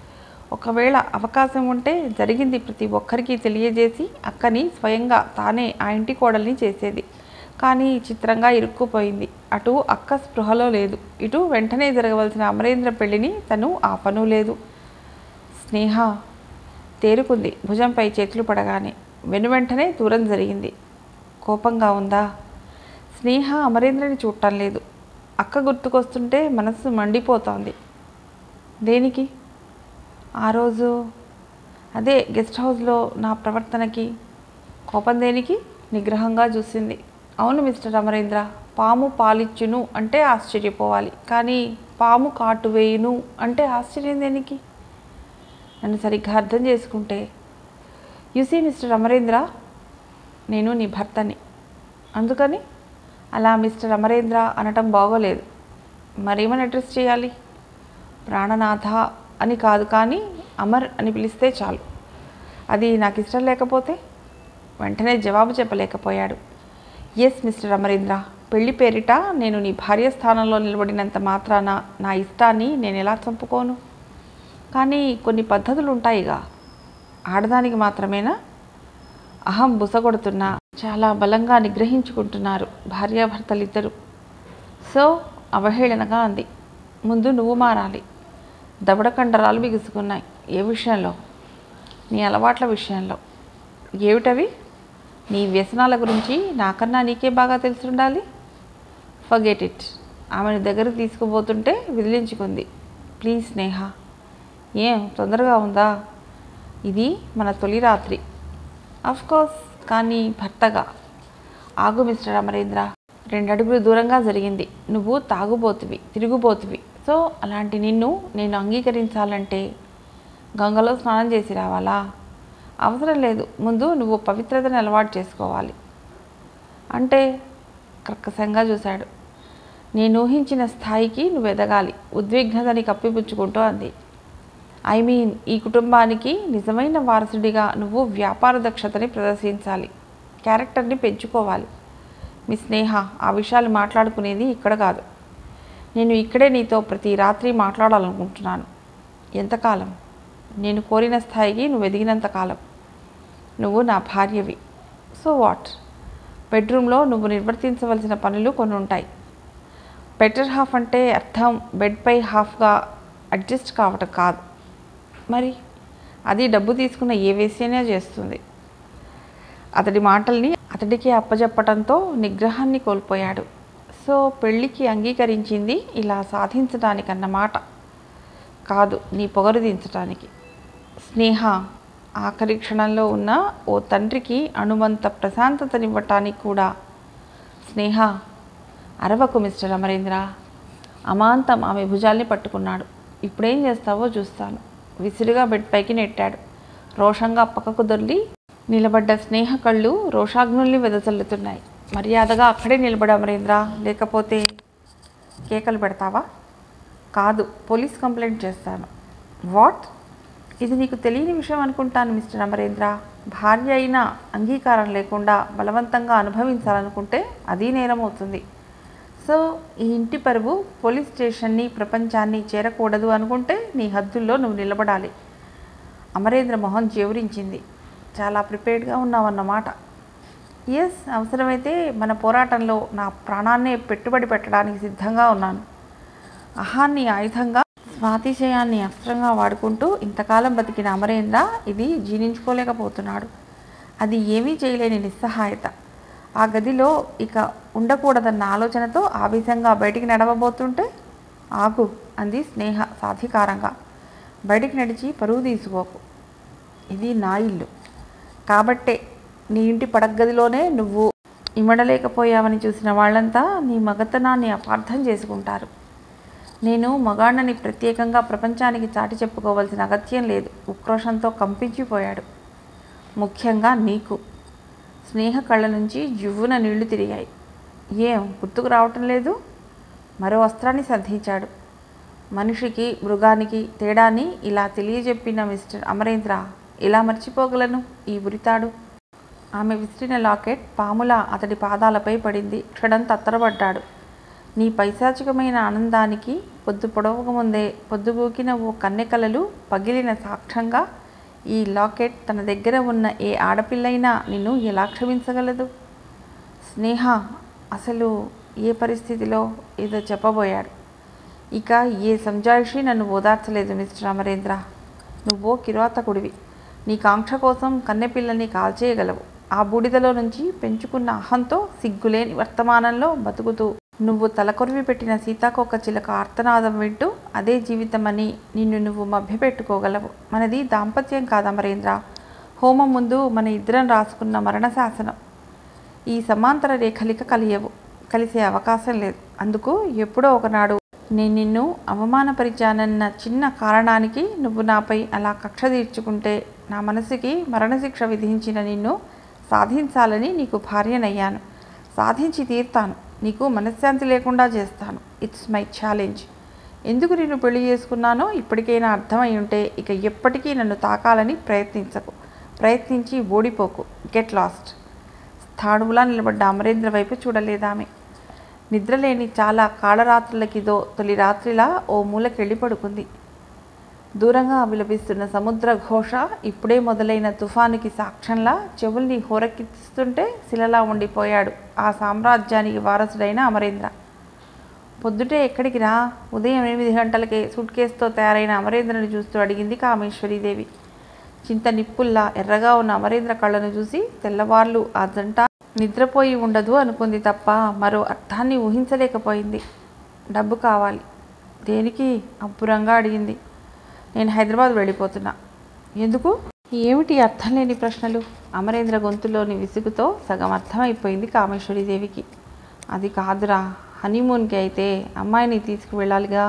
ఒకవేళ అవకాశం ఉంటే జరిగింది ప్రతి ఒక్కరికి తెలియజేసి అక్కని స్వయంగా తానే ఆ ఇంటి కోడల్ని చేసేది కానీ చిత్రంగా ఇరుక్కుపోయింది అటు అక్క స్పృహలో లేదు ఇటు వెంటనే జరగవలసిన అమరేంద్ర పెళ్లిని తను ఆపను లేదు స్నేహ తేరుకుంది భుజంపై చేతులు పడగానే వెనువెంటనే దూరం జరిగింది కోపంగా ఉందా స్నేహ అమరేంద్రని చూడటం లేదు అక్క గుర్తుకొస్తుంటే మనసు మండిపోతోంది దేనికి ఆ రోజు అదే గెస్ట్ హౌస్లో నా ప్రవర్తనకి కోపం దేనికి నిగ్రహంగా చూసింది అవును మిస్టర్ అమరేంద్ర పాము పాలిచ్చును అంటే ఆశ్చర్యపోవాలి కానీ పాము కాటు వేయును అంటే ఆశ్చర్యం దేనికి నన్ను సరిగ్గా అర్థం చేసుకుంటే యుసీ మిస్టర్ అమరేంద్ర నేను నీ భర్తని అందుకని అలా మిస్టర్ అమరేంద్ర అనటం బాగోలేదు మరేమని అడ్రస్ చేయాలి ప్రాణనాథ అని కాదు కానీ అమర్ అని పిలిస్తే చాలు అది నాకు ఇష్టం లేకపోతే వెంటనే జవాబు చెప్పలేకపోయాడు ఎస్ మిస్టర్ అమరేంద్ర పెళ్లి పేరిట నేను నీ భార్య స్థానంలో నిలబడినంత మాత్రాన నా ఇష్టాన్ని నేను ఎలా చంపుకోను కానీ కొన్ని పద్ధతులు ఉంటాయిగా ఆడదానికి మాత్రమేనా అహం బుసగొడుతున్నా చాలా బలంగా నిగ్రహించుకుంటున్నారు భార్యాభర్తలిద్దరు సో అవహేళనగా అంది ముందు నువ్వు మారాలి దవడ కండరాలు బిగుసుకున్నాయి ఏ విషయంలో నీ అలవాట్ల విషయంలో ఏమిటవి నీ వ్యసనాల గురించి నాకన్నా నీకే బాగా తెలిసి ఉండాలి ఫర్గెట్ ఇట్ ఆమెను దగ్గరకు తీసుకుపోతుంటే విదిలించుకుంది ప్లీజ్ స్నేహ ఏం తొందరగా ఉందా ఇది మన తొలి రాత్రి కోర్స్ కానీ భర్తగా ఆగు మిస్టర్ అమరేంద్ర రెండు అడుగులు దూరంగా జరిగింది నువ్వు తాగుబోతువి తిరుగుబోతువి సో అలాంటి నిన్ను నేను అంగీకరించాలంటే గంగలో స్నానం చేసి రావాలా అవసరం లేదు ముందు నువ్వు పవిత్రతను అలవాటు చేసుకోవాలి అంటే కర్కశంగా చూశాడు నేను ఊహించిన స్థాయికి నువ్వు ఎదగాలి ఉద్విగ్నతని కప్పిపుచ్చుకుంటూ అంది ఐ మీన్ ఈ కుటుంబానికి నిజమైన వారసుడిగా నువ్వు వ్యాపార దక్షతని ప్రదర్శించాలి క్యారెక్టర్ని పెంచుకోవాలి మీ స్నేహ ఆ విషయాలు మాట్లాడుకునేది ఇక్కడ కాదు నేను ఇక్కడే నీతో ప్రతి రాత్రి మాట్లాడాలనుకుంటున్నాను ఎంతకాలం నేను కోరిన స్థాయికి నువ్వు ఎదిగినంత కాలం నువ్వు నా భార్యవి సో వాట్ బెడ్రూమ్లో నువ్వు నిర్వర్తించవలసిన పనులు కొన్ని ఉంటాయి బెటర్ హాఫ్ అంటే అర్థం బెడ్పై హాఫ్గా అడ్జస్ట్ కావటం కాదు మరి అది డబ్బు తీసుకున్న ఏ వేసేనే చేస్తుంది అతడి మాటల్ని అతడికి అప్పజెప్పటంతో నిగ్రహాన్ని కోల్పోయాడు సో పెళ్ళికి అంగీకరించింది ఇలా సాధించడానికన్నమాట కాదు నీ పొగరు దించడానికి స్నేహ ఆఖరి క్షణంలో ఉన్న ఓ తండ్రికి అణువంత ప్రశాంతతనివ్వటానికి కూడా స్నేహ అరవకు మిస్టర్ అమరేంద్ర అమాంతం ఆమె భుజాల్ని పట్టుకున్నాడు ఇప్పుడేం చేస్తావో చూస్తాను విసిరిగా బెడ్ పైకి నెట్టాడు రోషంగా పక్కకు దొర్లి నిలబడ్డ స్నేహ కళ్ళు రోషాగ్నుల్ని వెదజల్లుతున్నాయి మర్యాదగా అక్కడే నిలబడ అమరేంద్ర లేకపోతే కేకలు పెడతావా కాదు పోలీస్ కంప్లైంట్ చేస్తాను వాట్ ఇది నీకు తెలియని విషయం అనుకుంటాను మిస్టర్ అమరేంద్ర భార్య అయినా అంగీకారం లేకుండా బలవంతంగా అనుభవించాలనుకుంటే అది నేరం అవుతుంది సో ఈ ఇంటి పరువు పోలీస్ స్టేషన్ని ప్రపంచాన్ని చేరకూడదు అనుకుంటే నీ హద్దుల్లో నువ్వు నిలబడాలి అమరేంద్ర మొహం జేవురించింది చాలా ప్రిపేర్డ్గా ఉన్నావన్నమాట ఎస్ అవసరమైతే మన పోరాటంలో నా ప్రాణాన్నే పెట్టుబడి పెట్టడానికి సిద్ధంగా ఉన్నాను అహాన్ని ఆయుధంగా స్వాతిశయాన్ని అస్త్రంగా వాడుకుంటూ ఇంతకాలం బతికిన అమరేంద్ర ఇది జీర్ణించుకోలేకపోతున్నాడు అది ఏమీ చేయలేని నిస్సహాయత ఆ గదిలో ఇక ఉండకూడదన్న ఆలోచనతో ఆవేశంగా బయటికి నడవబోతుంటే ఆగు అంది స్నేహ సాధికారంగా బయటికి నడిచి పరువు తీసుకోకు ఇది నా ఇల్లు కాబట్టే నీ ఇంటి పడగదిలోనే నువ్వు ఇమడలేకపోయావని చూసిన వాళ్ళంతా నీ మగతనాన్ని అపార్థం చేసుకుంటారు నేను మగాణ్ణని ప్రత్యేకంగా ప్రపంచానికి చాటి చెప్పుకోవాల్సిన అగత్యం లేదు ఉక్రోషంతో కంపించిపోయాడు ముఖ్యంగా నీకు స్నేహ కళ్ళ నుంచి జువ్వున నీళ్లు తిరిగాయి ఏం గుర్తుకు రావటం లేదు మరో అస్త్రాన్ని సంధించాడు మనిషికి మృగానికి తేడాని ఇలా తెలియజెప్పిన మిస్టర్ అమరేంద్ర ఇలా మర్చిపోగలను ఈ ఉరితాడు ఆమె విసిరిన లాకెట్ పాముల అతడి పాదాలపై పడింది క్షణం తత్తరపడ్డాడు నీ పైశాచికమైన ఆనందానికి పొద్దు పొడవక ముందే పొద్దుగూకిన ఓ కన్నెకలలు పగిలిన సాక్ష్యంగా ఈ లాకెట్ తన దగ్గర ఉన్న ఏ ఆడపిల్లైనా నిన్ను ఎలా క్షమించగలదు స్నేహ అసలు ఏ పరిస్థితిలో ఏదో చెప్పబోయాడు ఇక ఏ సంజాయిషి నన్ను ఓదార్చలేదు మిస్టర్ అమరేంద్ర నువ్వో కిరాతకుడివి నీ కాంక్ష కోసం కన్నెపిల్లని కాల్చేయగలవు ఆ బూడిదలో నుంచి పెంచుకున్న అహంతో సిగ్గులేని వర్తమానంలో బతుకుతూ నువ్వు తలకొరివి పెట్టిన సీతాకోక చిలక ఆర్తనాదం వింటూ అదే జీవితమని నిన్ను నువ్వు మభ్యపెట్టుకోగలవు మనది దాంపత్యం కాదు అమరేంద్ర హోమం ముందు మన ఇద్దరం రాసుకున్న మరణ శాసనం ఈ సమాంతర రేఖలిక కలియవు కలిసే అవకాశం లేదు అందుకు ఎప్పుడో ఒకనాడు నేను నిన్ను అవమానపరిచానన్న చిన్న కారణానికి నువ్వు నాపై అలా కక్ష తీర్చుకుంటే నా మనసుకి మరణశిక్ష విధించిన నిన్ను సాధించాలని నీకు భార్యనయ్యాను సాధించి తీర్తాను నీకు మనశ్శాంతి లేకుండా చేస్తాను ఇట్స్ మై ఛాలెంజ్ ఎందుకు నిన్ను పెళ్లి చేసుకున్నానో ఇప్పటికైనా అర్థమై ఉంటే ఇక ఎప్పటికీ నన్ను తాకాలని ప్రయత్నించకు ప్రయత్నించి ఓడిపోకు గెట్ లాస్ట్ స్థాణువులా నిలబడ్డ అమరేంద్ర వైపు చూడలేదామె నిద్రలేని చాలా కాళరాత్రులకిదో తొలి రాత్రిలా ఓ మూలకెళ్ళి పడుకుంది దూరంగా విలపిస్తున్న సముద్ర ఘోష ఇప్పుడే మొదలైన తుఫానుకి సాక్ష్యంలా చెవుల్ని హోరెక్కిస్తుంటే శిలలా ఉండిపోయాడు ఆ సామ్రాజ్యానికి వారసుడైన అమరేంద్ర పొద్దుటే ఎక్కడికి రా ఉదయం ఎనిమిది గంటలకే సూట్ కేసుతో తయారైన అమరేంద్రని చూస్తూ అడిగింది కామేశ్వరీదేవి చింత నిప్పుల్లా ఎర్రగా ఉన్న అమరేంద్ర కళ్ళను చూసి తెల్లవార్లు ఆ జంట నిద్రపోయి ఉండదు అనుకుంది తప్ప మరో అర్థాన్ని ఊహించలేకపోయింది డబ్బు కావాలి దేనికి అబ్బురంగా అడిగింది నేను హైదరాబాద్ వెళ్ళిపోతున్నా ఎందుకు ఏమిటి అర్థం లేని ప్రశ్నలు అమరేంద్ర గొంతులోని విసుగుతో సగం అర్థమైపోయింది కామేశ్వరీదేవికి అది కాదురా హనీమూన్కి అయితే అమ్మాయిని తీసుకువెళ్ళాలిగా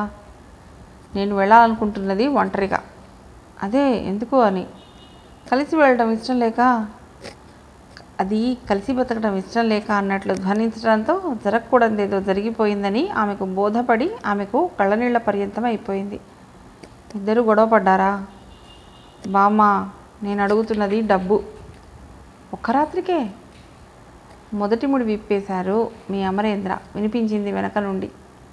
నేను వెళ్ళాలనుకుంటున్నది ఒంటరిగా అదే ఎందుకు అని కలిసి వెళ్ళడం ఇష్టం లేక అది కలిసి బతకడం ఇష్టం లేక అన్నట్లు ధ్వనించడంతో జరగకూడదేదో జరిగిపోయిందని ఆమెకు బోధపడి ఆమెకు కళ్ళనీళ్ల పర్యంతం అయిపోయింది ఇద్దరు గొడవ పడ్డారా బామ్మ నేను అడుగుతున్నది డబ్బు ఒక్క రాత్రికే మొదటి ముడి విప్పేశారు మీ అమరేంద్ర వినిపించింది వెనక నుండి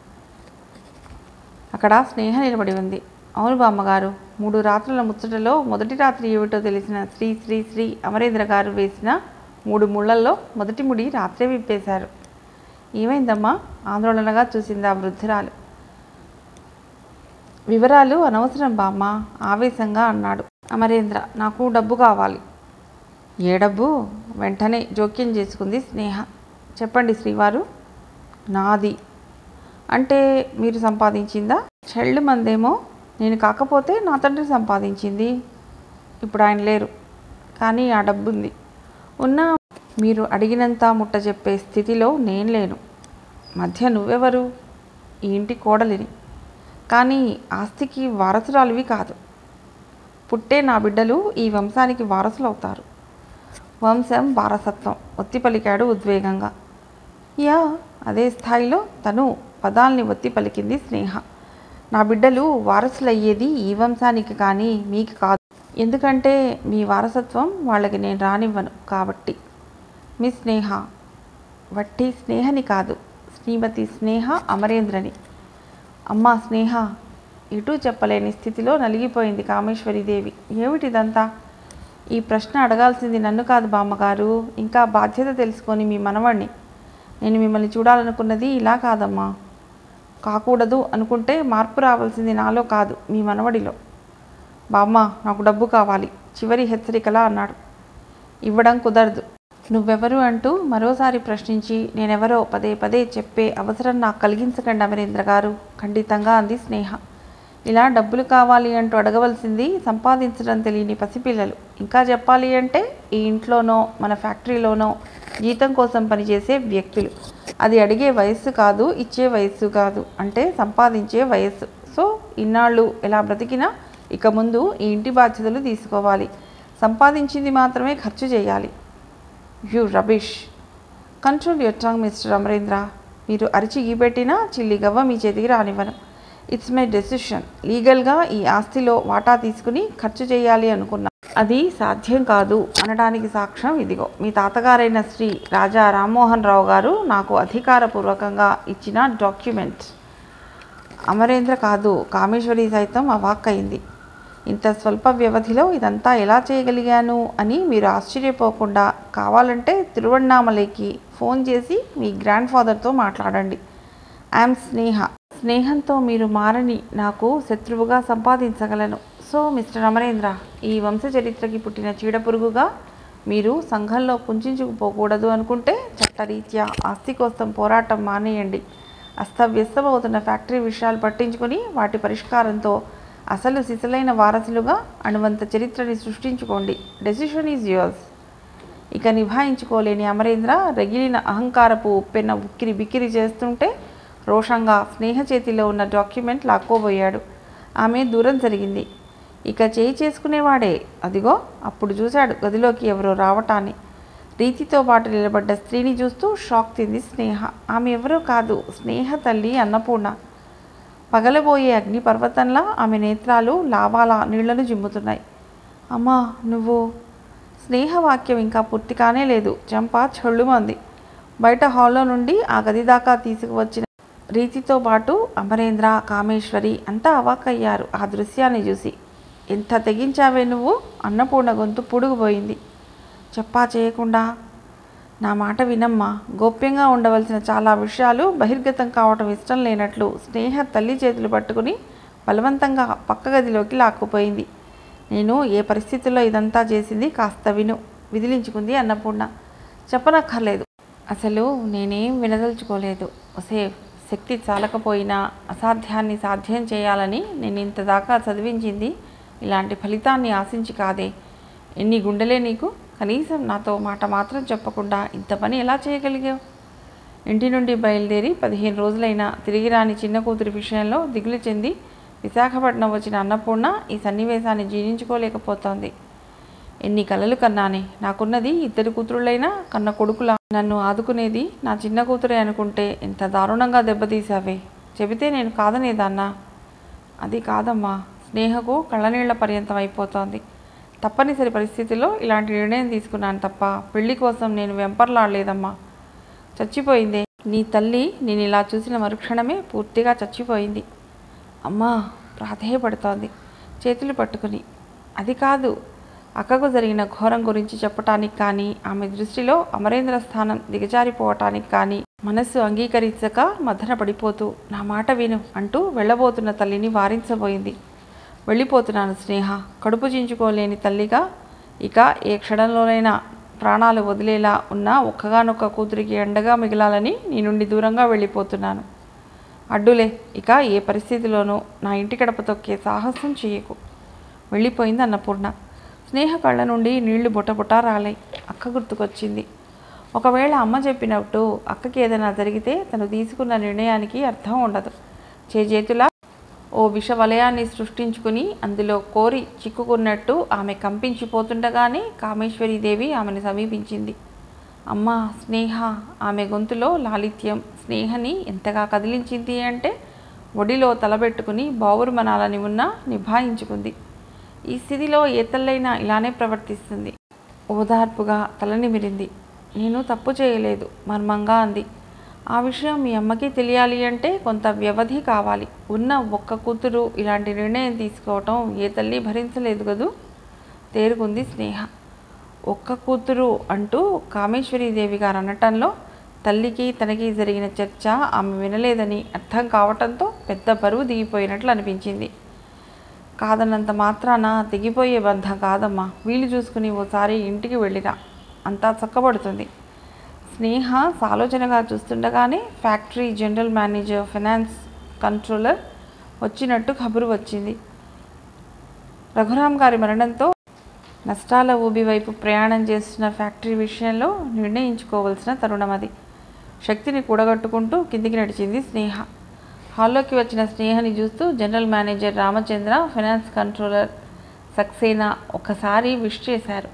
అక్కడ స్నేహ నిలబడి ఉంది అవును బామ్మగారు మూడు రాత్రుల ముచ్చటలో మొదటి రాత్రి ఏమిటో తెలిసిన శ్రీ శ్రీ శ్రీ అమరేంద్ర గారు వేసిన మూడు ముళ్ళల్లో మొదటి ముడి రాత్రే విప్పేశారు ఏమైందమ్మా ఆందోళనగా చూసింది ఆ వృద్ధురాలు వివరాలు అనవసరం బామ్మ ఆవేశంగా అన్నాడు అమరేంద్ర నాకు డబ్బు కావాలి ఏ డబ్బు వెంటనే జోక్యం చేసుకుంది స్నేహ చెప్పండి శ్రీవారు నాది అంటే మీరు సంపాదించిందా చెల్లు మందేమో నేను కాకపోతే నా తండ్రి సంపాదించింది ఇప్పుడు ఆయన లేరు కానీ ఆ డబ్బు ఉంది ఉన్న మీరు అడిగినంత ముట్ట చెప్పే స్థితిలో నేను లేను మధ్య నువ్వెవరు ఈ ఇంటి కోడలిని కానీ ఆస్తికి వారసురాలివి కాదు పుట్టే నా బిడ్డలు ఈ వంశానికి వారసులు అవుతారు వంశం వారసత్వం ఒత్తి పలికాడు ఉద్వేగంగా యా అదే స్థాయిలో తను పదాల్ని ఒత్తి పలికింది స్నేహ నా బిడ్డలు వారసులయ్యేది ఈ వంశానికి కానీ మీకు కాదు ఎందుకంటే మీ వారసత్వం వాళ్ళకి నేను రానివ్వను కాబట్టి మీ స్నేహ వట్టి స్నేహని కాదు శ్రీమతి స్నేహ అమరేంద్రని అమ్మా స్నేహ ఇటూ చెప్పలేని స్థితిలో నలిగిపోయింది కామేశ్వరీదేవి ఏమిటిదంతా ఈ ప్రశ్న అడగాల్సింది నన్ను కాదు బామ్మగారు ఇంకా బాధ్యత తెలుసుకొని మీ మనవణ్ణి నేను మిమ్మల్ని చూడాలనుకున్నది ఇలా కాదమ్మా కాకూడదు అనుకుంటే మార్పు రావాల్సింది నాలో కాదు మీ మనవడిలో బామ్మ నాకు డబ్బు కావాలి చివరి హెచ్చరికలా అన్నాడు ఇవ్వడం కుదరదు నువ్వెవరు అంటూ మరోసారి ప్రశ్నించి నేనెవరో పదే పదే చెప్పే అవసరం నాకు కలిగించకండి అమరేంద్ర గారు ఖండితంగా అంది స్నేహ ఇలా డబ్బులు కావాలి అంటూ అడగవలసింది సంపాదించడం తెలియని పసిపిల్లలు ఇంకా చెప్పాలి అంటే ఈ ఇంట్లోనో మన ఫ్యాక్టరీలోనో జీతం కోసం పనిచేసే వ్యక్తులు అది అడిగే వయస్సు కాదు ఇచ్చే వయస్సు కాదు అంటే సంపాదించే వయస్సు సో ఇన్నాళ్ళు ఎలా బ్రతికినా ఇక ముందు ఈ ఇంటి బాధ్యతలు తీసుకోవాలి సంపాదించింది మాత్రమే ఖర్చు చేయాలి you rubbish control your tongue mister Amarendra మీరు అరిచి గీపెట్టినా చిల్లి గవ్వ మీ చేతికి రానివ్వను ఇట్స్ మై డెసిషన్ లీగల్గా ఈ ఆస్తిలో వాటా తీసుకుని ఖర్చు చేయాలి అనుకున్నా అది సాధ్యం కాదు అనడానికి సాక్ష్యం ఇదిగో మీ తాతగారైన శ్రీ రాజా రామ్మోహన్ రావు గారు నాకు అధికారపూర్వకంగా ఇచ్చిన డాక్యుమెంట్ అమరేంద్ర కాదు కామేశ్వరి సైతం అవాక్కయింది ఇంత స్వల్ప వ్యవధిలో ఇదంతా ఎలా చేయగలిగాను అని మీరు ఆశ్చర్యపోకుండా కావాలంటే తిరువణ్ణామలైకి ఫోన్ చేసి మీ గ్రాండ్ ఫాదర్తో మాట్లాడండి ఐఎమ్ స్నేహ స్నేహంతో మీరు మారని నాకు శత్రువుగా సంపాదించగలను సో మిస్టర్ అమరేంద్ర ఈ వంశ చరిత్రకి పుట్టిన చీడపురుగుగా మీరు సంఘంలో కుంచుకుపోకూడదు అనుకుంటే చట్టరీత్యా ఆస్తి కోసం పోరాటం మానేయండి అస్తవ్యస్తమవుతున్న ఫ్యాక్టరీ విషయాలు పట్టించుకొని వాటి పరిష్కారంతో అసలు సిసలైన వారసులుగా అణువంత చరిత్రని సృష్టించుకోండి డెసిషన్ ఈజ్ యువర్స్ ఇక నిభాయించుకోలేని అమరేంద్ర రగిలిన అహంకారపు ఉప్పెన్న ఉక్కిరి బిక్కిరి చేస్తుంటే రోషంగా స్నేహ చేతిలో ఉన్న డాక్యుమెంట్ లాక్కోబోయాడు ఆమె దూరం జరిగింది ఇక చేయి చేసుకునేవాడే అదిగో అప్పుడు చూశాడు గదిలోకి ఎవరో రావటాన్ని రీతితో పాటు నిలబడ్డ స్త్రీని చూస్తూ షాక్ తింది స్నేహ ఆమె ఎవరో కాదు స్నేహ తల్లి అన్నపూర్ణ పగలబోయే అగ్ని పర్వతంలా ఆమె నేత్రాలు లావాలా నీళ్లను జిమ్ముతున్నాయి అమ్మా నువ్వు స్నేహవాక్యం ఇంకా పూర్తి కానే లేదు చెంప చెళ్ళుమంది బయట హాల్లో నుండి ఆ గది దాకా తీసుకువచ్చిన రీతితో పాటు అమరేంద్ర కామేశ్వరి అంతా అవాక్కయ్యారు ఆ దృశ్యాన్ని చూసి ఎంత తెగించావే నువ్వు అన్నపూర్ణ గొంతు పుడుగుపోయింది చెప్పా చేయకుండా నా మాట వినమ్మా గోప్యంగా ఉండవలసిన చాలా విషయాలు బహిర్గతం కావటం ఇష్టం లేనట్లు స్నేహ తల్లి చేతులు పట్టుకుని బలవంతంగా పక్క గదిలోకి లాక్కుపోయింది నేను ఏ పరిస్థితుల్లో ఇదంతా చేసింది కాస్త విను విదిలించుకుంది అన్నపూర్ణ చెప్పనక్కర్లేదు అసలు నేనేం వినదలుచుకోలేదు ఒసే శక్తి చాలకపోయినా అసాధ్యాన్ని సాధ్యం చేయాలని నేను ఇంత దాకా చదివించింది ఇలాంటి ఫలితాన్ని ఆశించి కాదే ఎన్ని గుండెలే నీకు కనీసం నాతో మాట మాత్రం చెప్పకుండా ఇంత పని ఎలా చేయగలిగావు ఇంటి నుండి బయలుదేరి పదిహేను రోజులైనా తిరిగి రాని చిన్న కూతురి విషయంలో దిగులు చెంది విశాఖపట్నం వచ్చిన అన్నపూర్ణ ఈ సన్నివేశాన్ని జీర్ణించుకోలేకపోతోంది ఎన్ని కలలు కన్నానే నాకున్నది ఇద్దరు కూతురులైనా కన్న కొడుకులా నన్ను ఆదుకునేది నా చిన్న కూతురే అనుకుంటే ఇంత దారుణంగా దెబ్బతీసావే చెబితే నేను కాదనేదాన్నా అది కాదమ్మా స్నేహకు కళ్ళనీళ్ల పర్యంతం అయిపోతోంది తప్పనిసరి పరిస్థితిలో ఇలాంటి నిర్ణయం తీసుకున్నాను తప్ప పెళ్లి కోసం నేను వెంపర్లాడలేదమ్మా చచ్చిపోయిందే నీ తల్లి నేను ఇలా చూసిన మరుక్షణమే పూర్తిగా చచ్చిపోయింది అమ్మా ప్రాధేయపడుతోంది చేతులు పట్టుకుని అది కాదు అక్కకు జరిగిన ఘోరం గురించి చెప్పటానికి కానీ ఆమె దృష్టిలో అమరేంద్ర స్థానం దిగజారిపోవటానికి కానీ మనస్సు అంగీకరించక మదన పడిపోతూ నా మాట విను అంటూ వెళ్ళబోతున్న తల్లిని వారించబోయింది వెళ్ళిపోతున్నాను స్నేహ కడుపు చించుకోలేని తల్లిగా ఇక ఏ క్షణంలోనైనా ప్రాణాలు వదిలేలా ఉన్న ఒక్కగానొక్క కూతురికి అండగా మిగలాలని నీ నుండి దూరంగా వెళ్ళిపోతున్నాను అడ్డులే ఇక ఏ పరిస్థితిలోనూ నా ఇంటి గడప తొక్కే సాహసం చేయకు వెళ్ళిపోయింది అన్నపూర్ణ స్నేహ కళ్ళ నుండి నీళ్లు బుటబుట రాలాయి అక్క గుర్తుకొచ్చింది ఒకవేళ అమ్మ చెప్పినట్టు అక్కకి ఏదైనా జరిగితే తను తీసుకున్న నిర్ణయానికి అర్థం ఉండదు చేజేతులా ఓ విష వలయాన్ని సృష్టించుకుని అందులో కోరి చిక్కుకున్నట్టు ఆమె కంపించిపోతుండగానే కామేశ్వరీదేవి ఆమెను సమీపించింది అమ్మ స్నేహ ఆమె గొంతులో లాలిత్యం స్నేహని ఎంతగా కదిలించింది అంటే ఒడిలో తలబెట్టుకుని బావురు మనాలని ఉన్నా నిభాయించుకుంది ఈ స్థితిలో ఏ తల్లైనా ఇలానే ప్రవర్తిస్తుంది ఓదార్పుగా తలనిమిరింది నేను తప్పు చేయలేదు మర్మంగా అంది ఆ విషయం మీ అమ్మకి తెలియాలి అంటే కొంత వ్యవధి కావాలి ఉన్న ఒక్క కూతురు ఇలాంటి నిర్ణయం తీసుకోవటం ఏ తల్లి భరించలేదు కదూ తేరుకుంది స్నేహ ఒక్క కూతురు అంటూ కామేశ్వరీదేవి గారు అనటంలో తల్లికి తనకి జరిగిన చర్చ ఆమె వినలేదని అర్థం కావటంతో పెద్ద బరువు దిగిపోయినట్లు అనిపించింది కాదన్నంత మాత్రాన తెగిపోయే బంధం కాదమ్మా వీలు చూసుకుని ఓసారి ఇంటికి వెళ్ళిరా అంతా చక్కబడుతుంది స్నేహ సాలోచనగా చూస్తుండగానే factory general manager finance controller వచ్చినట్టు కబురు వచ్చింది రఘురాం గారి మరణంతో నష్టాల ఊబి వైపు ప్రయాణం చేస్తున్న ఫ్యాక్టరీ విషయంలో నిర్ణయించుకోవాల్సిన తరుణం అది శక్తిని కూడగట్టుకుంటూ కిందికి నడిచింది స్నేహ హాల్లోకి వచ్చిన స్నేహని చూస్తూ general manager Ramachandra finance controller Saxena ఒక్కసారి విష్ చేశారు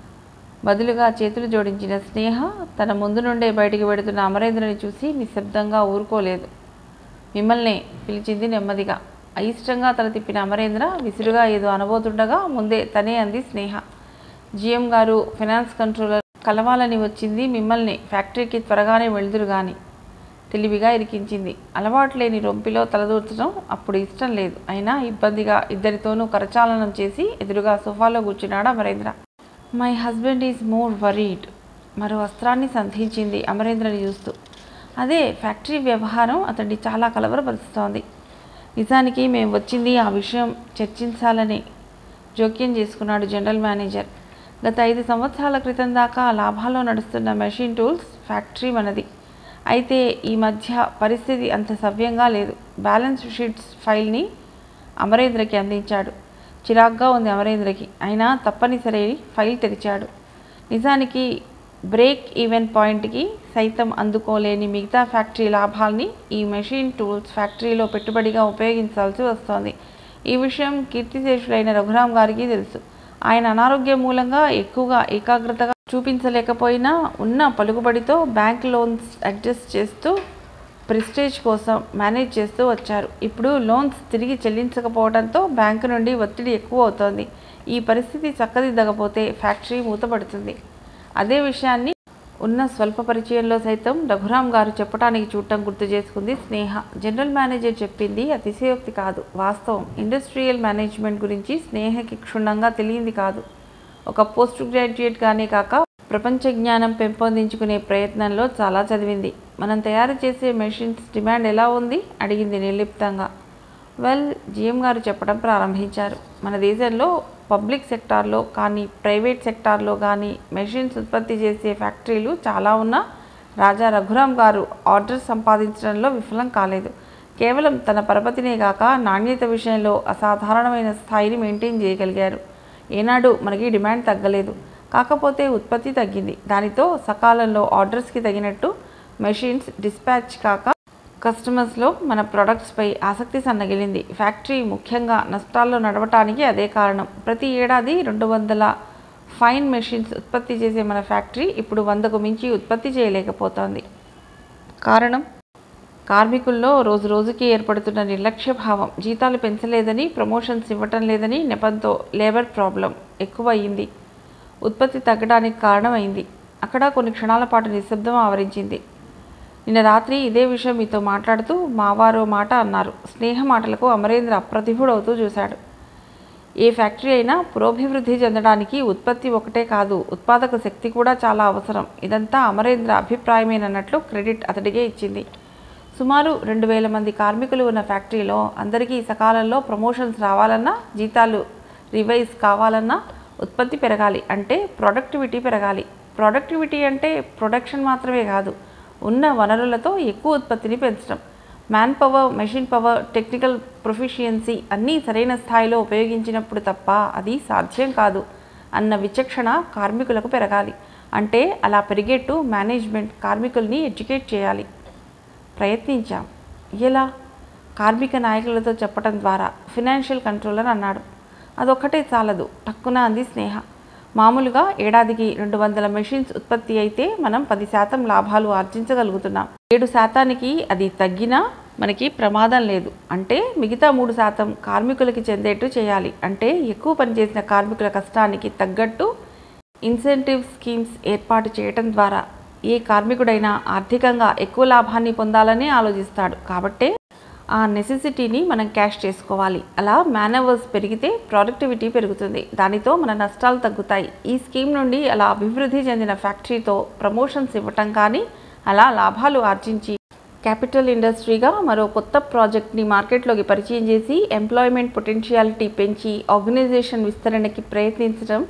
బదులుగా చేతులు జోడించిన స్నేహ తన ముందు నుండే బయటికి వెడుతున్న అమరేంద్రని చూసి నిశ్శబ్దంగా ఊరుకోలేదు మిమ్మల్నే పిలిచింది నెమ్మదిగా అయిష్టంగా తల తిప్పిన అమరేంద్ర విసురుగా ఏదో అనబోతుండగా ముందే తనే అంది Sneha GM garu finance controller కలవాలని వచ్చింది మిమ్మల్ని ఫ్యాక్టరీకి త్వరగానే వెళ్దురు గాని తెలివిగా ఇరికించింది అలవాటు లేని రొంపిలో తలదూర్చడం అప్పుడు ఇష్టం లేదు అయినా ఇబ్బందిగా ఇద్దరితోనూ కరచాలనం చేసి ఎదురుగా సోఫాలో కూర్చున్నాడు Amarendra my husband is more worried మరో అస్త్రాన్ని సంధించింది అమరేంద్రని చూస్తూ అదే ఫ్యాక్టరీ వ్యవహారం అతన్ని చాలా కలవరపరుస్తోంది నిజానికి మేము వచ్చింది ఆ విషయం చర్చించాలని జోక్యం చేసుకున్నాడు జనరల్ మేనేజర్ గత ఐదు సంవత్సరాల క్రితం దాకా లాభాల్లో నడుస్తున్న మెషిన్ టూల్స్ ఫ్యాక్టరీ మనది అయితే ఈ మధ్య పరిస్థితి అంత సవ్యంగా లేదు బ్యాలెన్స్ షీట్స్ ఫైల్ని అమరేంద్రకి అందించాడు చిరాగ్గా ఉంది అమరేంద్రకి అయినా తప్పనిసరి ఫైల్ తెరిచాడు నిజానికి బ్రేక్ ఈవెన్ పాయింట్కి సైతం అందుకోలేని మిగతా ఫ్యాక్టరీ లాభాల్ని ఈ మెషిన్ టూల్స్ ఫ్యాక్టరీలో పెట్టుబడిగా ఉపయోగించాల్సి వస్తోంది ఈ విషయం కీర్తిశేషులైన రఘురాం గారికి తెలుసు ఆయన అనారోగ్యం మూలంగా ఎక్కువగా ఏకాగ్రతగా చూపించలేకపోయినా ఉన్న పలుకుబడితో బ్యాంక్ లోన్స్ అడ్జస్ట్ చేస్తూ ప్రెస్టేజ్ కోసం మేనేజ్ చేస్తూ వచ్చారు ఇప్పుడు లోన్స్ తిరిగి చెల్లించకపోవడంతో బ్యాంకు నుండి ఒత్తిడి ఎక్కువ అవుతోంది ఈ పరిస్థితి చక్కదిద్దకపోతే ఫ్యాక్టరీ మూతపడుతుంది అదే విషయాన్ని ఉన్న స్వల్ప పరిచయంలో సైతం రఘురాం గారు చెప్పడానికి చూడటం గుర్తు చేసుకుంది స్నేహ జనరల్ మేనేజర్ చెప్పింది అతిశయోక్తి కాదు వాస్తవం ఇండస్ట్రియల్ మేనేజ్మెంట్ గురించి స్నేహకి క్షుణ్ణంగా తెలియంది కాదు ఒక పోస్ట్ గ్రాడ్యుయేట్గానే కాక ప్రపంచ జ్ఞానం పెంపొందించుకునే ప్రయత్నంలో చాలా చదివింది మనం తయారు చేసే మెషిన్స్ డిమాండ్ ఎలా ఉంది అడిగింది నిర్లిప్తంగా వెల్ జిఎం గారు చెప్పడం ప్రారంభించారు మన దేశంలో పబ్లిక్ సెక్టార్లో కానీ ప్రైవేట్ సెక్టార్లో కానీ మెషిన్స్ ఉత్పత్తి చేసే ఫ్యాక్టరీలు చాలా ఉన్నా రాజా రఘురాం గారు ఆర్డర్ సంపాదించడంలో విఫలం కాలేదు కేవలం తన పరపతినే కాక నాణ్యత విషయంలో అసాధారణమైన స్థాయిని మెయింటైన్ చేయగలిగారు ఏనాడు మనకి డిమాండ్ తగ్గలేదు కాకపోతే ఉత్పత్తి తగ్గింది దానితో సకాలంలో ఆర్డర్స్కి తగినట్టు మెషిన్స్ డిస్పాచ్ కాక కస్టమర్స్లో మన ప్రొడక్ట్స్పై ఆసక్తి సన్నగిలింది ఫ్యాక్టరీ ముఖ్యంగా నష్టాల్లో నడవటానికి అదే కారణం ప్రతి ఏడాది రెండు వందల ఫైన్ మెషిన్స్ ఉత్పత్తి చేసే మన ఫ్యాక్టరీ ఇప్పుడు వందకు మించి ఉత్పత్తి చేయలేకపోతోంది కారణం కార్మికుల్లో రోజు రోజుకి ఏర్పడుతున్న నిర్లక్ష్య భావం జీతాలు పెంచలేదని ప్రమోషన్స్ ఇవ్వటం లేదని నెపంతో లేబర్ ప్రాబ్లం ఎక్కువ అయ్యింది ఉత్పత్తి తగ్గడానికి కారణమైంది అక్కడ కొన్ని క్షణాల పాటు నిశ్శబ్దం ఆవరించింది నిన్న రాత్రి ఇదే విషయం మీతో మాట్లాడుతూ మావారో మాట అన్నారు స్నేహ మాటలకు అమరేంద్ర అప్రతిభుడవుతూ చూశాడు ఏ ఫ్యాక్టరీ అయినా పురోభివృద్ధి చెందడానికి ఉత్పత్తి ఒకటే కాదు ఉత్పాదక శక్తి కూడా చాలా అవసరం ఇదంతా అమరేంద్ర అభిప్రాయమేనన్నట్లు క్రెడిట్ అతడికే ఇచ్చింది సుమారు రెండు వేల మంది కార్మికులు ఉన్న ఫ్యాక్టరీలో అందరికీ సకాలంలో ప్రమోషన్స్ రావాలన్నా జీతాలు రివైజ్ కావాలన్నా ఉత్పత్తి పెరగాలి అంటే ప్రొడక్టివిటీ పెరగాలి ప్రొడక్టివిటీ అంటే ప్రొడక్షన్ మాత్రమే కాదు ఉన్న వనరులతో ఎక్కువ ఉత్పత్తిని పెంచడం man power machine power technical proficiency అన్నీ సరైన స్థాయిలో ఉపయోగించినప్పుడు తప్ప అది సాధ్యం కాదు అన్న విచక్షణ కార్మికులకు పెరగాలి అంటే అలా పెరిగేట్టు మేనేజ్మెంట్ కార్మికుల్ని ఎడ్యుకేట్ చేయాలి ప్రయత్నించాం ఎలా కార్మిక నాయకులతో చెప్పడం ద్వారా ఫినాన్షియల్ కంట్రోలర్ అన్నాడు అదొక్కటే చాలదు టక్కున అంది స్నేహ మామూలుగా ఏడాదికి రెండు వందల మెషిన్స్ ఉత్పత్తి అయితే మనం పది శాతం లాభాలు ఆర్జించగలుగుతున్నాం ఏడు శాతానికి అది తగ్గినా మనకి ప్రమాదం లేదు అంటే మిగతా మూడు శాతం కార్మికులకి చెందేట్టు చేయాలి అంటే ఎక్కువ పనిచేసిన కార్మికుల కష్టానికి తగ్గట్టు ఇన్సెంటివ్ స్కీమ్స్ ఏర్పాటు చేయటం ద్వారా ఏ కార్మికుడైనా ఆర్థికంగా ఎక్కువ లాభాన్ని పొందాలని ఆలోచిస్తాడు కాబట్టే ఆ నెసెసిటీని మనం క్యాష్ చేసుకోవాలి అలా మేనవర్స్ పెరిగితే ప్రొడక్టివిటీ పెరుగుతుంది దానితో మన నష్టాలు తగ్గుతాయి ఈ స్కీమ్ నుండి అలా అభివృద్ధి చెందిన ఫ్యాక్టరీతో ప్రమోషన్స్ ఇవ్వటం కానీ అలా లాభాలు ఆర్జించి క్యాపిటల్ ఇండస్ట్రీగా మరో కొత్త ప్రాజెక్ట్ని మార్కెట్లోకి పరిచయం చేసి ఎంప్లాయ్మెంట్ పొటెన్షియాలిటీ పెంచి ఆర్గనైజేషన్ విస్తరణకి ప్రయత్నించడం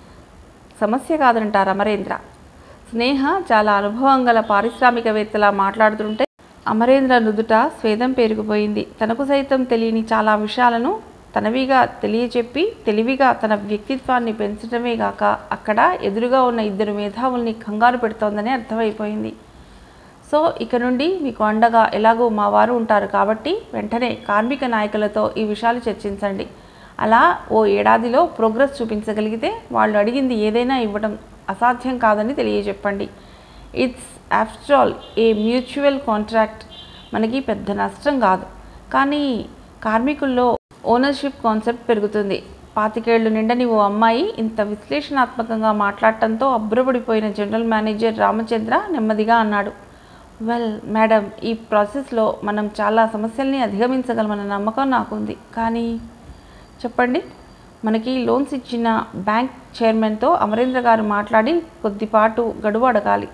సమస్య కాదంటారు అమరేంద్ర స్నేహ చాలా అనుభవం గల పారిశ్రామికవేత్తలా మాట్లాడుతుంటే అమరేంద్ర నుదుట స్వేదం పెరిగిపోయింది తనకు సైతం తెలియని చాలా విషయాలను తనవిగా తెలియచెప్పి తెలివిగా తన వ్యక్తిత్వాన్ని పెంచడమే గాక అక్కడ ఎదురుగా ఉన్న ఇద్దరు మేధావుల్ని కంగారు పెడుతోందని అర్థమైపోయింది సో ఇక నుండి మీకు అండగా ఎలాగో మా వారు ఉంటారు కాబట్టి వెంటనే కార్మిక నాయకులతో ఈ విషయాలు చర్చించండి అలా ఓ ఏడాదిలో ప్రోగ్రెస్ చూపించగలిగితే వాళ్ళు అడిగింది ఏదైనా ఇవ్వడం అసాధ్యం కాదని తెలియజెప్పండి it's after all a mutual contract మనకి పెద్ద నష్టం కాదు కానీ కార్మికుల్లో ఓనర్షిప్ కాన్సెప్ట్ పెరుగుతుంది పాతికేళ్లు నిండని ఓ అమ్మాయి ఇంత విశ్లేషణాత్మకంగా మాట్లాడటంతో అబ్బురపడిపోయిన జనరల్ మేనేజర్ రామచంద్ర నెమ్మదిగా అన్నాడు వెల్ మేడం ఈ ప్రాసెస్లో మనం చాలా సమస్యల్ని అధిగమించగలమన్న నమ్మకం నాకుంది కానీ చెప్పండి మనకి లోన్స్ ఇచ్చిన బ్యాంక్ చైర్మన్తో అమరేంద్ర గారు మాట్లాడి కొద్దిపాటు గడువు అడగాలి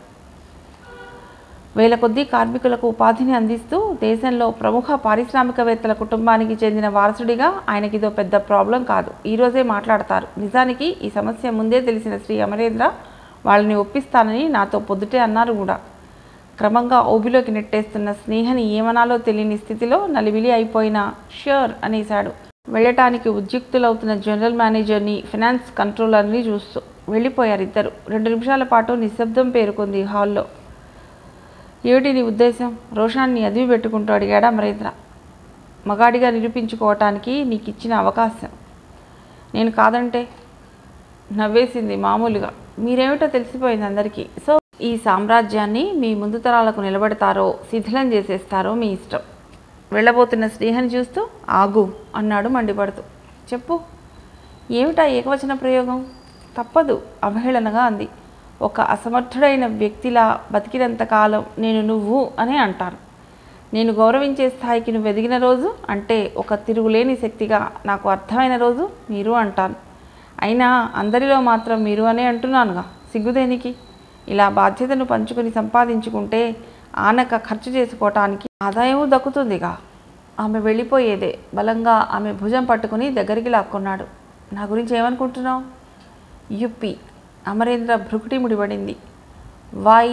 వేల కొద్దీ కార్మికులకు ఉపాధిని అందిస్తూ దేశంలో ప్రముఖ పారిశ్రామికవేత్తల కుటుంబానికి చెందిన వారసుడిగా ఆయనకి ఇదో పెద్ద ప్రాబ్లం కాదు ఈరోజే మాట్లాడతారు నిజానికి ఈ సమస్య ముందే తెలిసిన శ్రీ అమరేంద్ర వాళ్ళని ఒప్పిస్తానని నాతో పొద్దుటే అన్నారు కూడా క్రమంగా ఓబిలోకి నెట్టేస్తున్న స్నేహని ఏమనాలో తెలియని స్థితిలో నలివిలి అయిపోయిన ష్యూర్ అనేశాడు వెళ్ళటానికి ఉద్యుక్తులవుతున్న జనరల్ మేనేజర్ని ఫినాన్స్ కంట్రోలర్ని చూస్తూ వెళ్ళిపోయారు ఇద్దరు రెండు నిమిషాల పాటు నిశ్శబ్దం పేరుకుంది హాల్లో ఏమిటి నీ ఉద్దేశం రోషాన్ని అదివి పెట్టుకుంటూ అడిగాడు అమరేంద్ర మగాడిగా నిరూపించుకోవటానికి నీకు ఇచ్చిన అవకాశం నేను కాదంటే నవ్వేసింది మామూలుగా మీరేమిటో తెలిసిపోయింది అందరికీ సో ఈ సామ్రాజ్యాన్ని మీ ముందు తరాలకు నిలబెడతారో శిథిలం చేసేస్తారో మీ ఇష్టం వెళ్ళబోతున్న స్నేహని చూస్తూ ఆగు అన్నాడు మండిపడుతూ చెప్పు ఏమిటా ఏకవచన ప్రయోగం తప్పదు అవహేళనగా అంది ఒక అసమర్థుడైన వ్యక్తిలా బతికినంత కాలం నేను నువ్వు అనే అంటాను నేను గౌరవించే స్థాయికి నువ్వు ఎదిగిన రోజు అంటే ఒక తిరుగులేని శక్తిగా నాకు అర్థమైన రోజు మీరు అంటాను అయినా అందరిలో మాత్రం మీరు అనే అంటున్నానుగా సిగ్గుదేనికి ఇలా బాధ్యతను పంచుకొని సంపాదించుకుంటే ఆనక ఖర్చు చేసుకోవటానికి ఆదాయము దక్కుతుందిగా ఆమె వెళ్ళిపోయేదే బలంగా ఆమె భుజం పట్టుకుని దగ్గరికి లాక్కున్నాడు నా గురించి ఏమనుకుంటున్నావు యుపి అమరేంద్ర భృకుటి ముడిపడింది వై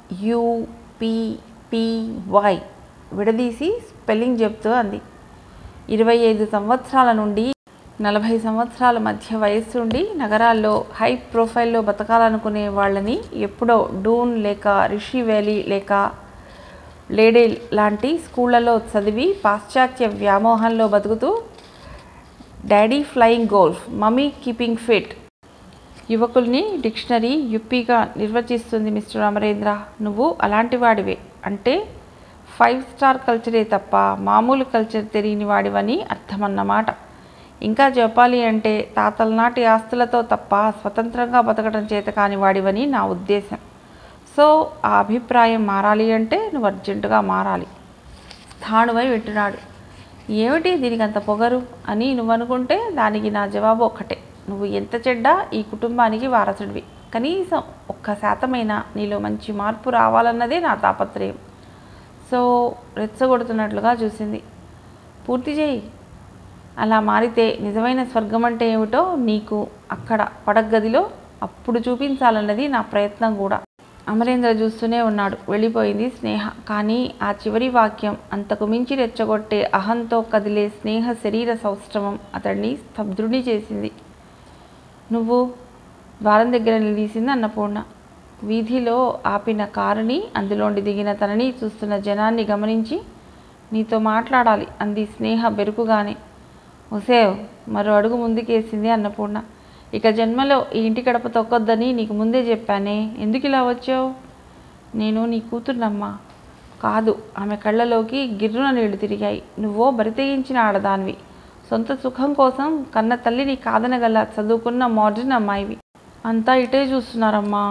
వై విడదీసి స్పెల్లింగ్ చెప్తూ అంది ఇరవై ఐదు సంవత్సరాల నుండి నలభై సంవత్సరాల మధ్య వయస్సు నుండి నగరాల్లో హై ప్రొఫైల్లో బతకాలనుకునే వాళ్ళని ఎప్పుడో డూన్ లేక రిషి వ్యాలీ లేక లేడే లాంటి స్కూళ్ళలో చదివి పాశ్చాత్య వ్యామోహంలో బతుకుతూ daddy flying golf mummy keeping fit యువకుల్ని డిక్షనరీ యుప్పిగా నిర్వచిస్తుంది మిస్టర్ అమరేంద్ర నువ్వు అలాంటి వాడివే అంటే ఫైవ్ స్టార్ కల్చరే తప్ప మామూలు కల్చర్ తెలియని వాడివని అర్థమన్నమాట ఇంకా చెప్పాలి అంటే తాతల నాటి ఆస్తులతో తప్ప స్వతంత్రంగా బతకడం చేత కాని వాడివని నా ఉద్దేశం సో ఆ అభిప్రాయం మారాలి అంటే నువ్వు అర్జెంటుగా మారాలి స్థాణువై వింటున్నాడు ఏమిటి దీనికి అంత పొగరు అని నువ్వు అనుకుంటే దానికి నా జవాబు ఒక్కటే నువ్వు ఎంత చెడ్డా ఈ కుటుంబానికి వారసుడివి కనీసం ఒక్క శాతమైనా నీలో మంచి మార్పు రావాలన్నదే నా తాపత్రయం సో రెచ్చగొడుతున్నట్లుగా చూసింది పూర్తి చేయి అలా మారితే నిజమైన స్వర్గం అంటే ఏమిటో నీకు అక్కడ పడగదిలో అప్పుడు చూపించాలన్నది నా ప్రయత్నం కూడా అమరేంద్ర చూస్తూనే ఉన్నాడు వెళ్ళిపోయింది స్నేహ కానీ ఆ చివరి వాక్యం అంతకు మించి రెచ్చగొట్టే అహంతో కదిలే స్నేహ శరీర సౌష్ఠవం అతడిని స్తబ్దుని చేసింది నువ్వు ద్వారం దగ్గర నిలదీసింది అన్నపూర్ణ వీధిలో ఆపిన కారుని అందులోండి దిగిన తనని చూస్తున్న జనాన్ని గమనించి నీతో మాట్లాడాలి అంది స్నేహ బెరుకుగానే ఒసేవ్ మరో అడుగు ముందుకేసింది అన్నపూర్ణ ఇక జన్మలో ఈ ఇంటి గడప తొక్కొద్దని నీకు ముందే చెప్పానే ఎందుకు ఇలా వచ్చావు నేను నీ కూతుర్నమ్మా కాదు ఆమె కళ్ళలోకి గిర్రున నీళ్లు తిరిగాయి నువ్వో బరితెగించిన ఆడదానివి సొంత సుఖం కోసం కన్న తల్లిని కాదనగల చదువుకున్న మోడర్న్ అమ్మాయివి అంతా ఇటే చూస్తున్నారమ్మా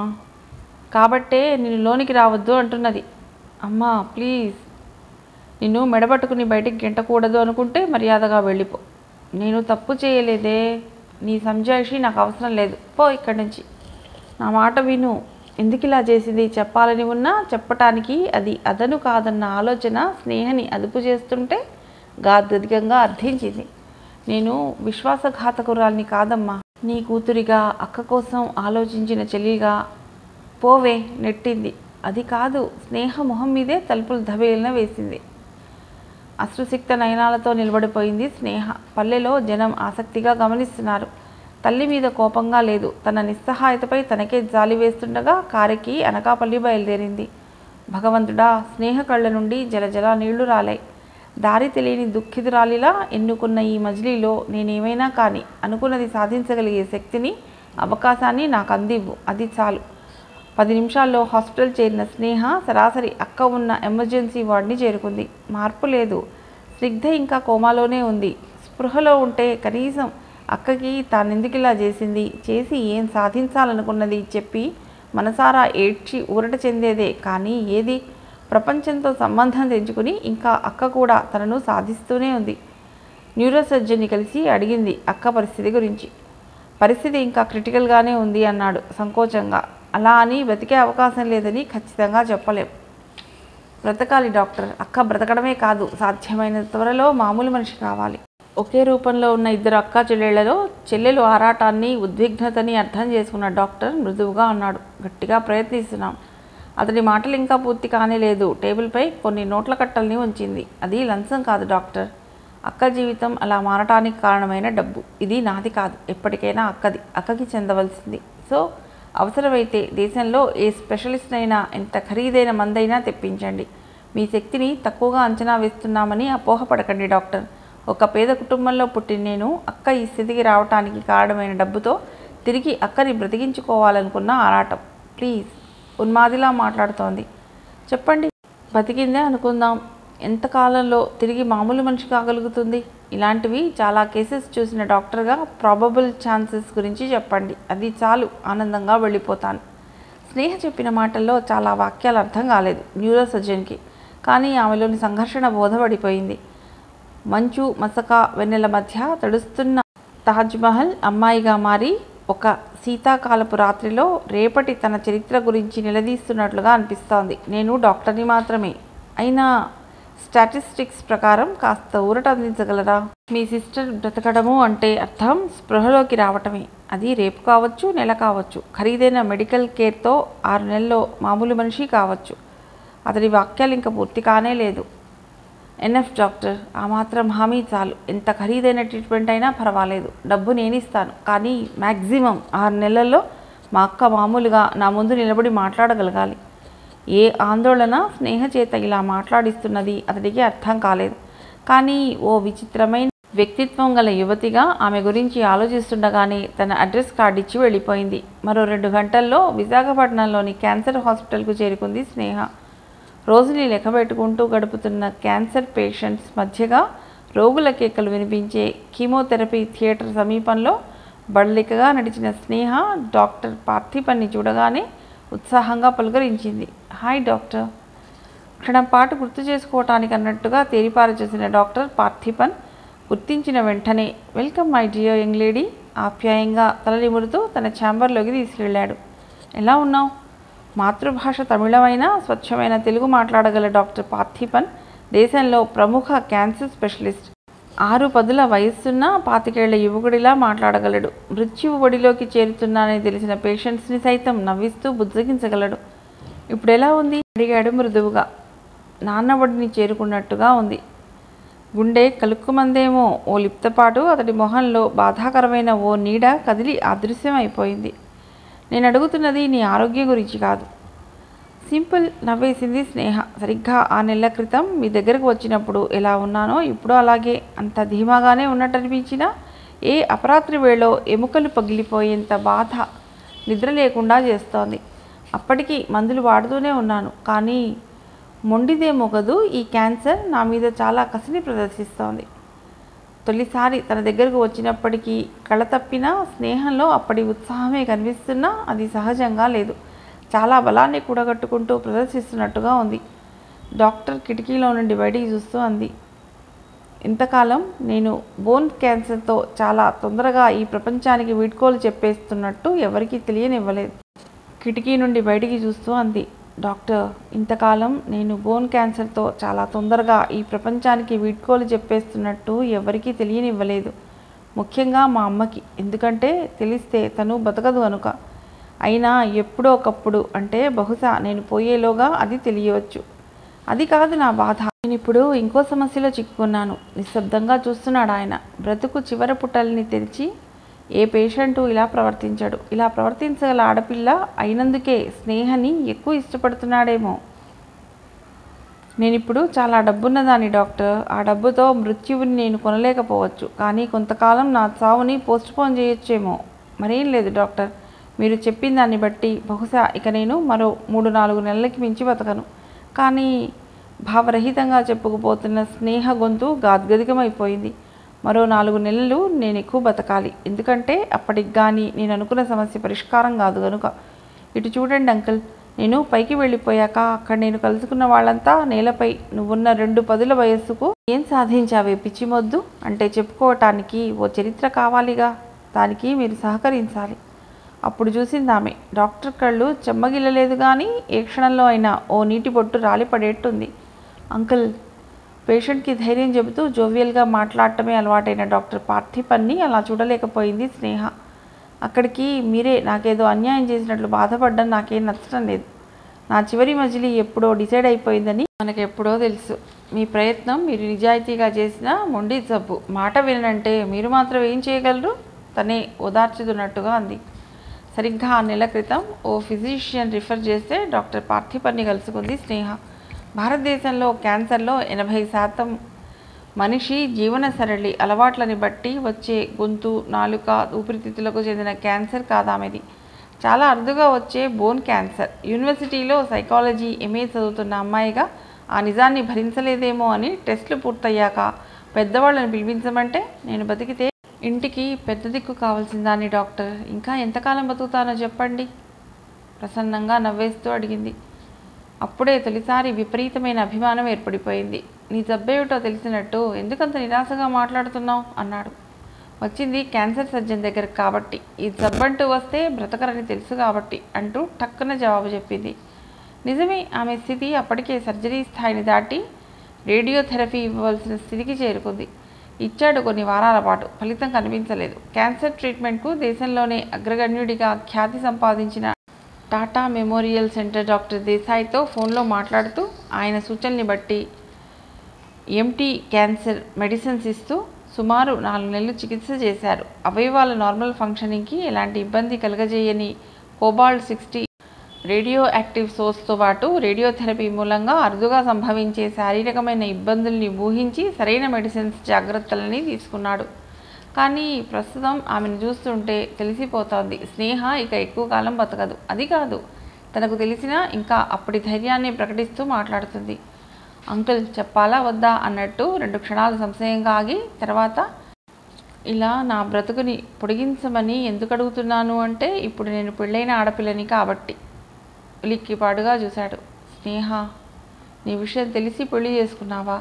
కాబట్టే నేను లోనికి రావద్దు అంటున్నది అమ్మా ప్లీజ్ నిన్ను మెడబట్టుకుని బయటికి గెంటకూడదు అనుకుంటే మర్యాదగా వెళ్ళిపో నేను తప్పు చేయలేదే నీ సంజాయిషి నాకు అవసరం లేదు పో ఇక్కడి నుంచి నా మాట విను ఎందుకు ఇలా చేసింది చెప్పాలని ఉన్నా చెప్పటానికి అది అదను కాదన్న ఆలోచన స్నేహని అదుపు చేస్తుంటే గాద్గదికంగా అర్థించింది నేను విశ్వాసఘాతకురాల్ని కాదమ్మా నీ కూతురిగా అక్క కోసం ఆలోచించిన చెల్లిగా పోవే నెట్టింది అది కాదు స్నేహ మొహం మీదే తలుపులు ధవేలన వేసింది అశ్రుసిక్త నయనాలతో నిలబడిపోయింది స్నేహ పల్లెలో జనం ఆసక్తిగా గమనిస్తున్నారు తల్లి మీద కోపంగా లేదు తన నిస్సహాయతపై తనకే జాలి వేస్తుండగా కారెక్కి అనకాపల్లి బయలుదేరింది భగవంతుడా స్నేహ కళ్ళ నుండి జలజల నీళ్లు రాలాయి దారి తెలియని దుఃఖితురాలిలా ఎన్నుకున్న ఈ మజిలీలో నేనేమైనా కానీ అనుకున్నది సాధించగలిగే శక్తిని అవకాశాన్ని నాకు అందివ్వు అది చాలు పది నిమిషాల్లో హాస్పిటల్ చేరిన స్నేహ సరాసరి అక్క ఉన్న ఎమర్జెన్సీ వార్డ్ని చేరుకుంది మార్పు లేదు స్నిగ్ధ ఇంకా కోమాలోనే ఉంది స్పృహలో ఉంటే కనీసం అక్కకి తానెందుకు ఇలా చేసింది చేసి ఏం సాధించాలనుకున్నది చెప్పి మనసారా ఏడ్చి ఊరట చెందేదే కానీ ఏది ప్రపంచంతో సంబంధం తెంచుకుని ఇంకా అక్క కూడా తనను సాధిస్తూనే ఉంది న్యూరో సర్జన్ని కలిసి అడిగింది అక్క పరిస్థితి గురించి పరిస్థితి ఇంకా క్రిటికల్గానే ఉంది అన్నాడు సంకోచంగా అలా అని బ్రతికే అవకాశం లేదని ఖచ్చితంగా చెప్పలేం బ్రతకాలి డాక్టర్ అక్క బ్రతకడమే కాదు సాధ్యమైన త్వరలో మామూలు మనిషి కావాలి ఒకే రూపంలో ఉన్న ఇద్దరు అక్క చెల్లెళ్లలో చెల్లెలు ఆరాటాన్ని ఉద్విగ్నతని అర్థం చేసుకున్న డాక్టర్ మృదువుగా అన్నాడు గట్టిగా ప్రయత్నిస్తున్నాం అతడి మాటలు ఇంకా పూర్తి కానే లేదు టేబుల్పై కొన్ని నోట్ల కట్టల్ని ఉంచింది అది లంచం కాదు డాక్టర్ అక్క జీవితం అలా మారటానికి కారణమైన డబ్బు ఇది నాది కాదు ఎప్పటికైనా అక్కది అక్కకి చెందవలసింది సో అవసరమైతే దేశంలో ఏ స్పెషలిస్ట్ అయినా ఎంత ఖరీదైన మందైనా తెప్పించండి మీ శక్తిని తక్కువగా అంచనా వేస్తున్నామని అపోహపడకండి డాక్టర్ ఒక పేద కుటుంబంలో పుట్టిన నేను అక్క ఈ స్థితికి రావటానికి కారణమైన డబ్బుతో తిరిగి అక్కని బ్రతికించుకోవాలనుకున్న ఆరాటం ప్లీజ్ ఉన్మాదిలా మాట్లాడుతోంది చెప్పండి బతికిందే అనుకుందాం ఎంత కాలంలో తిరిగి మామూలు మనిషి కాగలుగుతుంది ఇలాంటివి చాలా కేసెస్ చూసిన డాక్టర్గా ప్రాబబుల్ ఛాన్సెస్ గురించి చెప్పండి అది చాలు ఆనందంగా వెళ్ళిపోతాను స్నేహ చెప్పిన మాటల్లో చాలా వాక్యాలు అర్థం కాలేదు న్యూరో సర్జన్కి కానీ ఆమెలోని సంఘర్షణ బోధపడిపోయింది మంచు మసక వెన్నెల మధ్య తడుస్తున్న తాజ్మహల్ అమ్మాయిగా మారి ఒక శీతాకాలపు రాత్రిలో రేపటి తన చరిత్ర గురించి నిలదీస్తున్నట్లుగా అనిపిస్తోంది నేను డాక్టర్ని మాత్రమే అయినా స్టాటిస్టిక్స్ ప్రకారం కాస్త ఊరట అందించగలరా మీ సిస్టర్ బ్రతకడము అంటే అర్థం స్పృహలోకి రావటమే అది రేపు కావచ్చు నెల కావచ్చు ఖరీదైన మెడికల్ కేర్తో ఆరు నెలల్లో మామూలు మనిషి కావచ్చు అతడి వాక్యాలు ఇంకా పూర్తి కానే లేదు ఎన్ఎఫ్ డాక్టర్ ఆ మాత్రం హామీ చాలు ఎంత ఖరీదైన ట్రీట్మెంట్ అయినా పర్వాలేదు డబ్బు నేను ఇస్తాను కానీ మ్యాక్సిమం ఆరు నెలల్లో మా అక్క మామూలుగా నా ముందు నిలబడి మాట్లాడగలగాలి ఏ ఆందోళన స్నేహ చేత ఇలా మాట్లాడిస్తున్నది అతడికి అర్థం కాలేదు కానీ ఓ విచిత్రమైన వ్యక్తిత్వం గల యువతిగా ఆమె గురించి ఆలోచిస్తుండగానే తన అడ్రస్ కార్డు ఇచ్చి వెళ్ళిపోయింది మరో రెండు గంటల్లో విశాఖపట్నంలోని క్యాన్సర్ హాస్పిటల్కు చేరుకుంది స్నేహ రోజుని లెక్కబెట్టుకుంటూ గడుపుతున్న క్యాన్సర్ పేషెంట్స్ మధ్యగా రోగుల కేకలు వినిపించే కీమోథెరపీ థియేటర్ సమీపంలో బడలికగా నడిచిన స్నేహ డాక్టర్ పార్థిపన్ని చూడగానే ఉత్సాహంగా పలుకరించింది హాయ్ డాక్టర్ క్షణం పాటు గుర్తు చేసుకోవటానికి అన్నట్టుగా తేరిపార చూసిన డాక్టర్ పార్థిపన్ గుర్తించిన వెంటనే welcome my dear young lady ఆప్యాయంగా తల నిమురుతూ తన ఛాంబర్లోకి తీసుకెళ్ళాడు ఎలా ఉన్నావు మాతృభాష తమిళమైన స్వచ్ఛమైన తెలుగు మాట్లాడగల డాక్టర్ పార్థిపన్ దేశంలో ప్రముఖ క్యాన్సర్ స్పెషలిస్ట్ ఆరు పదుల వయస్సున్న పాతికేళ్ల యువకుడిలా మాట్లాడగలడు మృత్యువు ఒడిలోకి చేరుతున్నానని తెలిసిన పేషెంట్స్ని సైతం నవ్విస్తూ బుజ్జగించగలడు ఇప్పుడు ఎలా ఉంది అడిగాడు మృదువుగా నాన్న ఒడిని చేరుకున్నట్టుగా ఉంది గుండె కలుక్కుమందేమో ఓ లిప్తపాటు అతడి మొహంలో బాధాకరమైన ఓ నీడ కదిలి అదృశ్యం అయిపోయింది నేను అడుగుతున్నది నీ ఆరోగ్యం గురించి కాదు సింపుల్ నవ్వేసింది స్నేహ సరిగ్గా ఆ నెలల క్రితం మీ దగ్గరకు వచ్చినప్పుడు ఎలా ఉన్నానో ఇప్పుడు అలాగే అంత ధీమాగానే ఉన్నట్టు అనిపించినా ఏ అపరాత్రి వేళో ఎముకలు పగిలిపోయేంత బాధ నిద్ర లేకుండా చేస్తోంది అప్పటికి మందులు వాడుతూనే ఉన్నాను కానీ మొండిదేమో కదూ ఈ క్యాన్సర్ నా మీద చాలా కసిని ప్రదర్శిస్తోంది తొలిసారి తన దగ్గరకు వచ్చినప్పటికీ కళ తప్పిన స్నేహంలో అప్పటి ఉత్సాహమే కనిపిస్తున్నా అది సహజంగా లేదు చాలా బలాన్ని కూడగట్టుకుంటూ ప్రదర్శిస్తున్నట్టుగా ఉంది డాక్టర్ కిటికీలో నుండి బయటికి చూస్తూ అంది ఇంతకాలం నేను బోన్ క్యాన్సర్తో చాలా తొందరగా ఈ ప్రపంచానికి వీడ్కోలు చెప్పేస్తున్నట్టు ఎవరికీ తెలియనివ్వలేదు కిటికీ నుండి బయటికి చూస్తూ అంది డాక్టర్ ఇంతకాలం నేను బోన్ క్యాన్సర్తో చాలా తొందరగా ఈ ప్రపంచానికి వీడ్కోలు చెప్పేస్తున్నట్టు ఎవరికీ తెలియనివ్వలేదు ముఖ్యంగా మా అమ్మకి ఎందుకంటే తెలిస్తే తను బతకదు అనుక అయినా ఎప్పుడో ఒకప్పుడు అంటే బహుశా నేను పోయేలోగా అది తెలియవచ్చు అది కాదు నా బాధ నేను ఇప్పుడు ఇంకో సమస్యలో చిక్కుకున్నాను నిశ్శబ్దంగా చూస్తున్నాడు ఆయన బ్రతుకు చివరి పుట్టల్ని తెరిచి ఏ పేషెంటు ఇలా ప్రవర్తించాడు ఇలా ప్రవర్తించగల ఆడపిల్ల అయినందుకే స్నేహని ఎక్కువ ఇష్టపడుతున్నాడేమో నేను ఇప్పుడు చాలా డబ్బున్నదాన్ని డాక్టర్ ఆ డబ్బుతో మృత్యువుని నేను కొనలేకపోవచ్చు కానీ కొంతకాలం నా చావుని పోస్ట్పోన్ చేయొచ్చేమో మరేం లేదు డాక్టర్ మీరు చెప్పిన దాన్ని బట్టి బహుశా ఇక నేను మరో మూడు నాలుగు నెలలకి మించి బతకను కానీ భావరహితంగా చెప్పుకుపోతున్న స్నేహ గొంతు గాద్గదికమైపోయింది మరో నాలుగు నెలలు నేను ఎక్కువ బతకాలి ఎందుకంటే అప్పటికి కానీ నేను అనుకున్న సమస్య పరిష్కారం కాదు కనుక ఇటు చూడండి అంకుల్ నేను పైకి వెళ్ళిపోయాక అక్కడ నేను కలుసుకున్న వాళ్ళంతా నేలపై నువ్వున్న రెండు పదుల వయస్సుకు ఏం సాధించావే పిచ్చిమొద్దు అంటే చెప్పుకోవటానికి ఓ చరిత్ర కావాలిగా దానికి మీరు సహకరించాలి అప్పుడు చూసింది ఆమె డాక్టర్ కళ్ళు చెమ్మగిల్లలేదు కానీ ఏ క్షణంలో అయినా ఓ నీటి బొట్టు రాలిపడేట్టుంది అంకుల్ పేషెంట్కి ధైర్యం చెబుతూ జోవియల్గా మాట్లాడటమే అలవాటైన డాక్టర్ పార్థిపన్ని అలా చూడలేకపోయింది స్నేహ అక్కడికి మీరే నాకేదో అన్యాయం చేసినట్లు బాధపడ్డం నాకేం నచ్చడం లేదు నా చివరి మజిలీ ఎప్పుడో డిసైడ్ అయిపోయిందని మనకు ఎప్పుడో తెలుసు మీ ప్రయత్నం మీరు నిజాయితీగా చేసిన మొండి జబ్బు మాట వినంటే మీరు మాత్రం ఏం చేయగలరు తనే ఓదార్చుతున్నట్టుగా అంది సరిగ్గా ఆ నెల క్రితం ఓ ఫిజిషియన్ రిఫర్ చేస్తే డాక్టర్ పార్థిపన్ని కలుసుకుంది స్నేహ భారతదేశంలో క్యాన్సర్లో ఎనభై శాతం మనిషి జీవన సరళి అలవాట్లని బట్టి వచ్చే గొంతు నాలుక ఊపిరితిత్తులకు చెందిన క్యాన్సర్ కాదామెది చాలా అరుదుగా వచ్చే బోన్ క్యాన్సర్ యూనివర్సిటీలో సైకాలజీ ఎంఏ చదువుతున్న అమ్మాయిగా ఆ నిజాన్ని భరించలేదేమో అని టెస్టులు పూర్తయ్యాక పెద్దవాళ్ళని పిలిపించమంటే నేను బతికితే ఇంటికి పెద్ద దిక్కు కావాల్సిన దాన్ని డాక్టర్ ఇంకా ఎంతకాలం బతుకుతానో చెప్పండి ప్రసన్నంగా నవ్వేస్తూ అడిగింది అప్పుడే తొలిసారి విపరీతమైన అభిమానం ఏర్పడిపోయింది నీ జబ్బేమిటో తెలిసినట్టు ఎందుకంత నిరాశగా మాట్లాడుతున్నావు అన్నాడు వచ్చింది క్యాన్సర్ సర్జన్ దగ్గరకు కాబట్టి ఈ జబ్బంటూ వస్తే బ్రతకరని తెలుసు కాబట్టి అంటూ టక్కున జవాబు చెప్పింది నిజమే ఆమె స్థితి అప్పటికే సర్జరీ స్థాయిని దాటి రేడియోథెరపీ ఇవ్వవలసిన స్థితికి చేరుకుంది ఇచ్చాడు కొన్ని వారాల పాటు ఫలితం కనిపించలేదు క్యాన్సర్ ట్రీట్మెంట్కు దేశంలోనే అగ్రగణ్యుడిగా ఖ్యాతి సంపాదించిన టాటా మెమోరియల్ సెంటర్ డాక్టర్ దేశాయ్తో ఫోన్లో మాట్లాడుతూ ఆయన సూచనల్ని బట్టి ఎంటీ క్యాన్సర్ మెడిసిన్స్ ఇస్తూ సుమారు నాలుగు నెలలు చికిత్స చేశారు అవయవాల నార్మల్ ఫంక్షనింగ్కి ఎలాంటి ఇబ్బంది కలగజేయని కోబాల్ట్ సిక్స్టీ రేడియో యాక్టివ్ సోర్స్తో పాటు రేడియోథెరపీ మూలంగా అరుదుగా సంభవించే శారీరకమైన ఇబ్బందుల్ని ఊహించి సరైన మెడిసిన్స్ జాగ్రత్తలని తీసుకున్నాడు కానీ ప్రస్తుతం ఆమెను చూస్తుంటే తెలిసిపోతోంది స్నేహ ఇక ఎక్కువ కాలం బతకదు అది కాదు తనకు తెలిసిన ఇంకా అప్పటి ధైర్యాన్ని ప్రకటిస్తూ మాట్లాడుతుంది అంకుల్ చెప్పాలా వద్దా అన్నట్టు రెండు క్షణాలు సంశయంగా ఆగి తర్వాత ఇలా నా బ్రతుకుని పొడిగించమని ఎందుకు అడుగుతున్నాను అంటే ఇప్పుడు నేను పెళ్ళైన ఆడపిల్లని కాబట్టి ఉలిక్కిపాడుగా చూశాడు స్నేహ నీ విషయం తెలిసి పెళ్లి చేసుకున్నావా